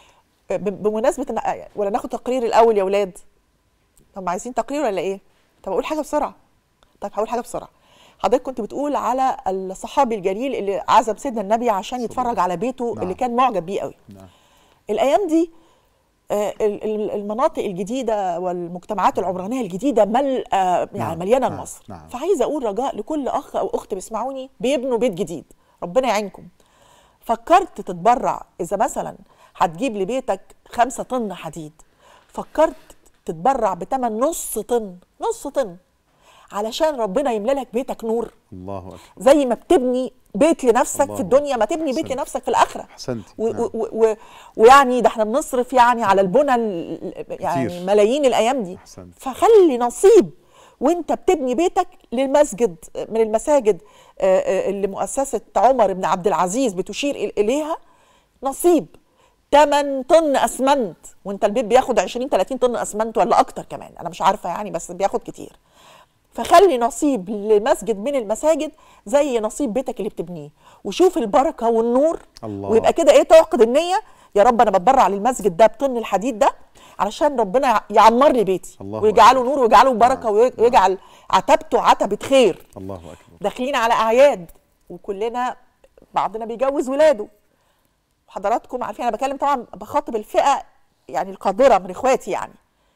ب- بمناسبه إن- ولا ناخد تقرير الاول يا اولاد طب عايزين تقرير ولا ايه طب اقول حاجه بسرعه طب هقول حاجه بسرعه حضرتك كنت بتقول على الصحابي الجليل اللي عزم سيدنا النبي عشان يتفرج على بيته نعم. اللي كان معجب بيه قوي نعم الايام دي آه، ال- ال- المناطق الجديده والمجتمعات العمرانيه الجديده مل آه، يعني نعم، مليانه نعم، مصر نعم. فعايزه اقول رجاء لكل اخ او اخت بيسمعوني بيبنوا بيت جديد ربنا يعينكم فكرت تتبرع اذا مثلا هتجيب لبيتك خمسة طن حديد فكرت تتبرع بتمن نص طن نص طن علشان ربنا يملى لك بيتك نور الله أكبر زي ما بتبني بيت لنفسك الله في الدنيا ما تبني بيت أحسنت. لنفسك في الاخره أحسنتي و نعم. و و ويعني ده احنا بنصرف يعني على البنى ال- يعني كتير. ملايين الايام دي أحسنت. فخلي نصيب وانت بتبني بيتك للمسجد من المساجد آه، آه، اللي مؤسسه عمر بن عبد العزيز بتشير إل- اليها نصيب 8 طن اسمنت وانت البيت بياخد 20 30 طن اسمنت ولا اكتر كمان انا مش عارفه يعني بس بياخد كتير فخلي نصيب لمسجد من المساجد زي نصيب بيتك اللي بتبنيه وشوف البركه والنور الله. ويبقى كده ايه تعقد النيه يا رب انا بتبرع للمسجد ده بطن الحديد ده علشان ربنا يعمر لي بيتي الله ويجعله نور ويجعله بركه نعم. ويجعل عتبته عتبه خير الله أكبر داخلين على اعياد وكلنا بعضنا بيجوز ولاده حضراتكم عارفين انا بكلم طبعا بخاطب الفئه يعني القادره من اخواتي يعني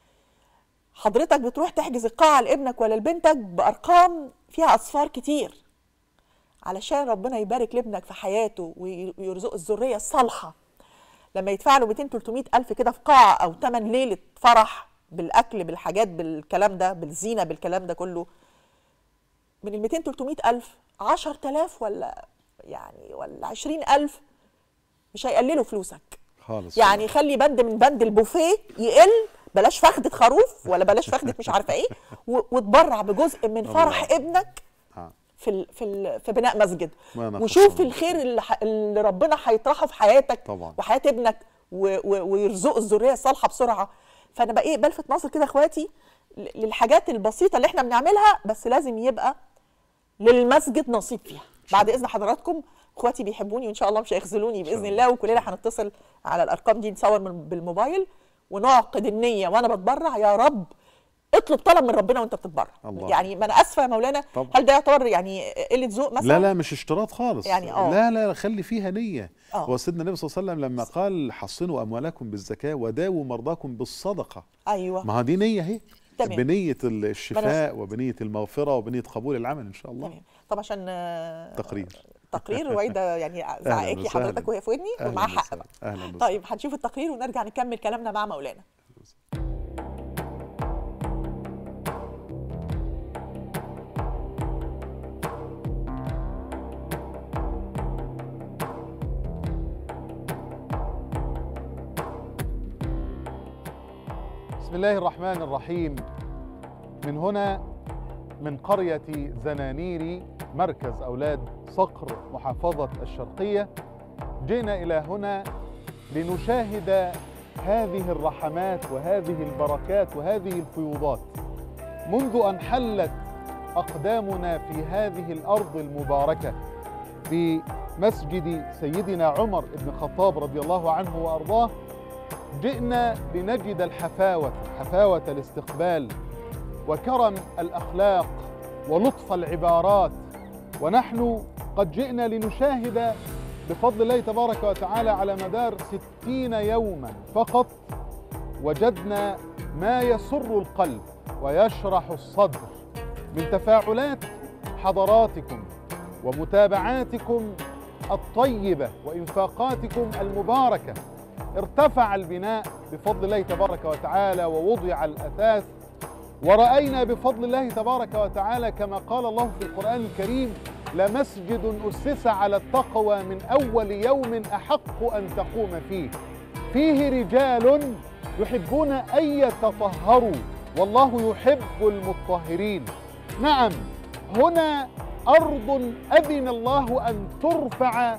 حضرتك بتروح تحجز القاعه لابنك ولا لبنتك بارقام فيها اصفار كتير علشان ربنا يبارك لابنك في حياته وي- ويرزقه الذريه الصالحه لما يدفع له 200 300 الف كده في قاعه او ثمن ليله فرح بالاكل بالحاجات بالكلام ده بالزينه بالكلام ده كله من ال 200 300 الف 10000 ولا يعني ولا 20000 مش هيقللوا فلوسك خالص يعني خلي بند من بند البوفيه يقل بلاش فخدة خروف ولا بلاش فخدة مش عارفه ايه و- وتبرع بجزء من فرح ابنك آه. في ال في ال في بناء مسجد ما نقص وشوف من الخير اللي, ح- اللي ربنا هيطرحه في حياتك طبعاً. وحياه ابنك و و ويرزقه الذريه الصالحه بسرعه فانا بقى ايه بلفت نظر كده اخواتي ل- للحاجات البسيطه اللي احنا بنعملها بس لازم يبقى للمسجد نصيب فيها بعد اذن حضراتكم اخواتي بيحبوني وان شاء الله مش هيخذلوني باذن الله وكلنا هنتصل على الارقام دي نصور من بالموبايل ونعقد النيه وانا بتبرع يا رب اطلب طلب من ربنا وانت بتتبرع الله. يعني ما انا اسفه يا مولانا طبعا. هل ده يعتبر يعني قله ذوق مثلا لا لا مش اشتراط خالص يعني آه. لا لا خلي فيها نية آه. هو سيدنا النبي صلى الله عليه وسلم لما قال حصنوا أموالكم بالزكاة وداووا مرضاكم بالصدقة ايوه ما هي دي نية اهي تمام. بنية الشفاء وبنية المغفرة وبنية قبول العمل إن شاء الله تمام طب عشان آه، تقرير تقرير رويده يعني زعقاكي وسهلا. حضرتك وهي في ودني أهلاً ومعاها حق وسهلاً. بقى أهلا وسهلا. طيب هنشوف التقرير ونرجع نكمل كلامنا مع مولانا بسم الله الرحمن الرحيم من هنا من قرية زنانيري مركز أولاد صقر محافظة الشرقية جئنا إلى هنا لنشاهد هذه الرحمات وهذه البركات وهذه الفيوضات منذ أن حلت أقدامنا في هذه الأرض المباركة في مسجد سيدنا عمر بن الخطاب رضي الله عنه وأرضاه جئنا لنجد الحفاوة حفاوة الاستقبال وكرم الأخلاق ولطف العبارات ونحن قد جئنا لنشاهد بفضل الله تبارك وتعالى على مدار ستين يوما فقط وجدنا ما يسر القلب ويشرح الصدر من تفاعلات حضراتكم ومتابعاتكم الطيبة وإنفاقاتكم المباركة ارتفع البناء بفضل الله تبارك وتعالى ووضع الأثاث ورأينا بفضل الله تبارك وتعالى كما قال الله في القرآن الكريم لمسجد أسس على التقوى من أول يوم أحق أن تقوم فيه فيه رجال يحبون أن يتطهروا والله يحب المطهرين نعم هنا أرض أذن الله أن ترفع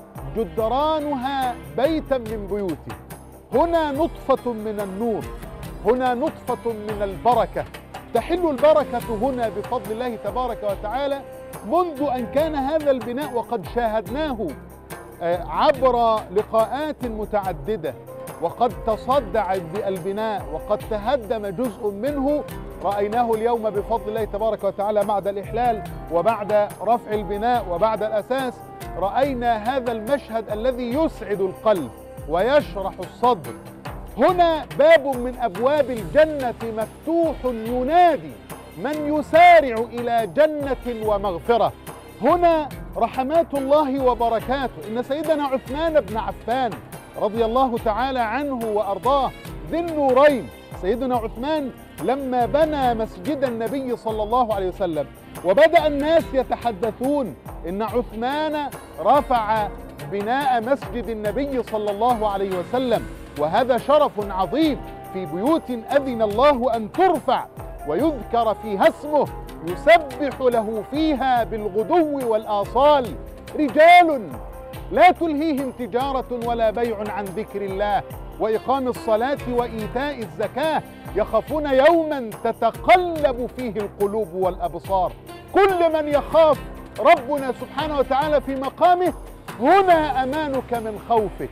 جدرانها بيتا من بيوته هنا نطفة من النور هنا نطفة من البركة تحل البركة هنا بفضل الله تبارك وتعالى منذ أن كان هذا البناء وقد شاهدناه آه، عبر لقاءات متعددة وقد تصدع البناء وقد تهدم جزء منه رأيناه اليوم بفضل الله تبارك وتعالى بعد الإحلال وبعد رفع البناء وبعد الأساس رأينا هذا المشهد الذي يسعد القلب ويشرح الصدر هنا باب من أبواب الجنة مفتوح ينادي من يسارع إلى جنة ومغفرة هنا رحمات الله وبركاته إن سيدنا عثمان بن عفان رضي الله تعالى عنه وأرضاه ذي النورين سيدنا عثمان لما بنى مسجد النبي صلى الله عليه وسلم وبدأ الناس يتحدثون إن عثمان رفع بناء مسجد النبي صلى الله عليه وسلم وهذا شرف عظيم في بيوت أذن الله أن ترفع ويذكر فيها اسمه يسبح له فيها بالغدو والآصال رجال لا تلهيهم تجارة ولا بيع عن ذكر الله وإقام الصلاة وإيتاء الزكاة يخافون يوما تتقلب فيه القلوب والأبصار كل من يخاف ربنا سبحانه وتعالى في مقامه هنا أمانك من خوفك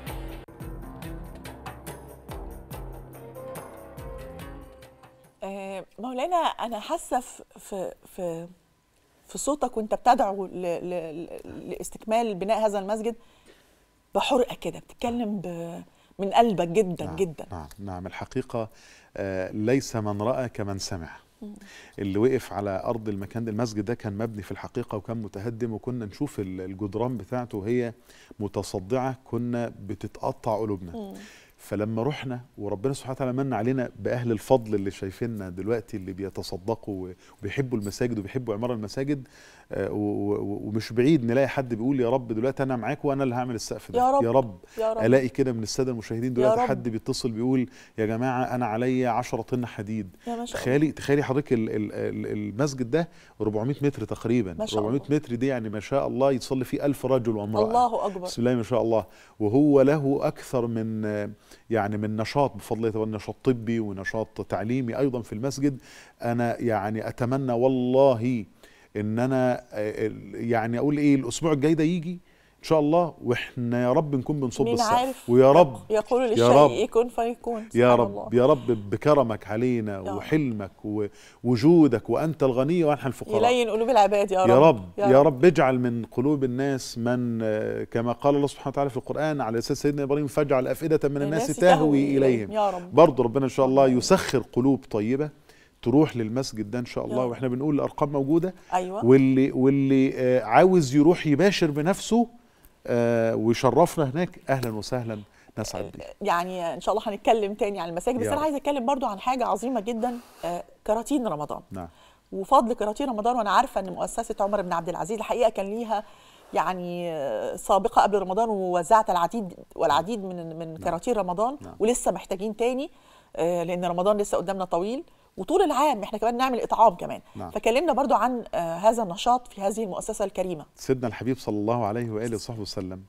آه، مولانا انا حاسه في في في في صوتك وانت بتدعو ل- ل- ل- لاستكمال بناء هذا المسجد بحرقه كده بتتكلم ب- من قلبك جدا نعم جدا نعم نعم الحقيقة آه، ليس من رأى كمن سمع اللي وقف على أرض المكان ده المسجد ده كان مبني في الحقيقة وكان متهدم وكنا نشوف ال- الجدران بتاعته وهي متصدعة كنا بتتقطع قلوبنا فلما رحنا وربنا سبحانه وتعالى من علينا باهل الفضل اللي شايفيننا دلوقتي اللي بيتصدقوا وبيحبوا المساجد وبيحبوا عمار المساجد آه، و- و- ومش بعيد نلاقي حد بيقول يا رب دلوقتي انا معاك وانا اللي هعمل السقف ده يا رب. يا رب يا رب الاقي كده من الساده المشاهدين دلوقتي رب. حد بيتصل بيقول يا جماعه انا عليا 10 طن حديد يا ما شاء الله تخيلي تخيلي حضرتك ال- ال- ال- المسجد ده 400 متر تقريبا ما شاء 400 الله. متر دي يعني ما شاء الله يصلي فيه 1000 رجل وامراه الله اكبر بسم الله ما شاء الله وهو له اكثر من يعني من نشاط بفضل الله تعالى نشاط طبي ونشاط تعليمي ايضا في المسجد انا يعني اتمنى والله ان انا آه، يعني اقول ايه الاسبوع الجاي ده يجي ان شاء الله واحنا يا رب نكون بنصب مين السقف عارف ويا رب يقول يا للشيء رب. يكون فيكون يا سبحان رب الله. يا رب بكرمك علينا رب. وحلمك ووجودك وانت الغني ونحن الفقراء يلين قلوب العباد يا رب يا رب يا رب اجعل من قلوب الناس من آه، كما قال الله سبحانه وتعالى في القرآن على لسان سيدنا إبراهيم فاجعل أفئدة من الناس تهوي إليهم يا رب برضه ربنا إن شاء الله يسخر قلوب طيبة تروح للمسجد ده إن شاء الله رب. وإحنا بنقول الأرقام موجودة ايوه واللي واللي آه، عاوز يروح يباشر بنفسه آه، ويشرفنا هناك أهلا وسهلا نسعد بيه يعني ان شاء الله هنتكلم تاني عن المساجد بس يا انا رب. عايزه اتكلم برضو عن حاجه عظيمه جدا آه، كراتين رمضان نعم وفضل كراتين رمضان وانا عارفه ان مؤسسه عمر بن عبد العزيز الحقيقه كان ليها يعني آه، سابقه قبل رمضان ووزعت العديد والعديد من من كراتين رمضان نعم. ولسه محتاجين تاني آه، لان رمضان لسه قدامنا طويل وطول العام احنا كمان نعمل اطعام كمان نعم. فكلمنا برضو عن آه، هذا النشاط في هذه المؤسسه الكريمه سيدنا الحبيب صلى الله عليه واله وصحبه وسلم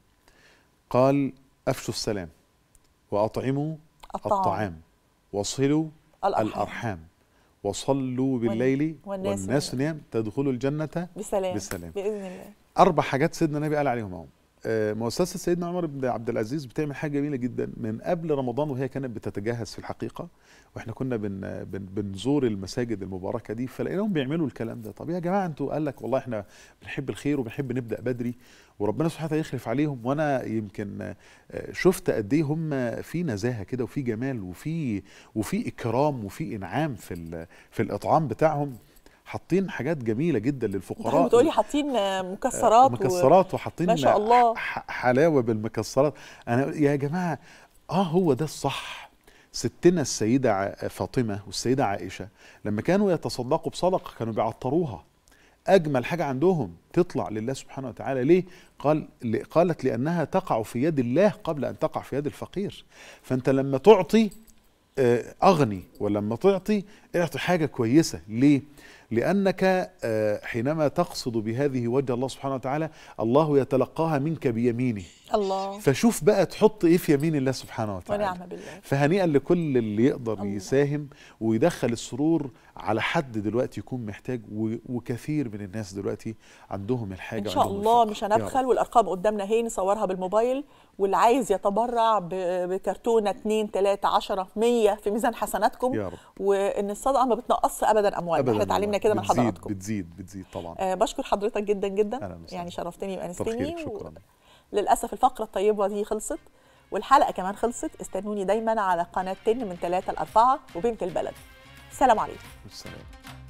قال افشوا السلام واطعموا الطعام. الطعام وصلوا الأرحام. الارحام وصلوا بالليل والناس والناس نيام تدخلوا الجنه بسلام بالسلام. باذن الله اربع حاجات سيدنا النبي قال عليهم اهو آه، مؤسسه سيدنا عمر بن عبد العزيز بتعمل حاجه جميله جدا من قبل رمضان وهي كانت بتتجهز في الحقيقه واحنا كنا بن بن بنزور المساجد المباركه دي فلقيناهم بيعملوا الكلام ده طب يا جماعه انتوا قال لك والله احنا بنحب الخير وبنحب نبدا بدري وربنا سبحانه وتعالى يخلف عليهم وانا يمكن آه، شفت قد ايه هم في نزاهه كده وفي جمال وفي وفي اكرام وفي انعام في ال- في الاطعام بتاعهم حاطين حاجات جميله جدا انت للفقراء بتقولي حاطين آه، مكسرات و- مكسرات وحاطين ما شاء الله. ح- حلاوه بالمكسرات انا يا جماعه اه هو ده الصح ستنا السيده ع- فاطمه والسيده عائشه لما كانوا يتصدقوا بصدقه كانوا بيعطروها اجمل حاجه عندهم تطلع لله سبحانه وتعالى ليه قال ل- قالت لانها تقع في يد الله قبل ان تقع في يد الفقير فانت لما تعطي آه، اغني ولما تعطي اعطي حاجه كويسه ليه لانك آه، حينما تقصد بهذه وجه الله سبحانه وتعالى الله يتلقاها منك بيمينه الله فشوف بقى تحط ايه في يمين الله سبحانه وتعالى ونعم بالله فهنيئا لكل اللي يقدر الله. يساهم ويدخل السرور على حد دلوقتي يكون محتاج و- وكثير من الناس دلوقتي عندهم الحاجه ان شاء عندهم الله الفقر. مش يا هنبخل رب. والارقام قدامنا اهي نصورها بالموبايل واللي عايز يتبرع ب- بكرتونه 2 3 10 100 في ميزان حسناتكم يا رب وان الصدقه ما بتنقصش ابدا اموالنا احنا اتعلمنا والله. كده من بتزيد- حضراتكم بتزيد بتزيد طبعا آه بشكر حضرتك جدا جدا أهلاً وسهلاً. يعني شرفتني كتر وانستني خيرك شكرا للاسف الفقره الطيبه دي خلصت والحلقه كمان خلصت استنوني دايما على قناه تن من 3 ل 4 وبنت البلد سلام عليكم والسلام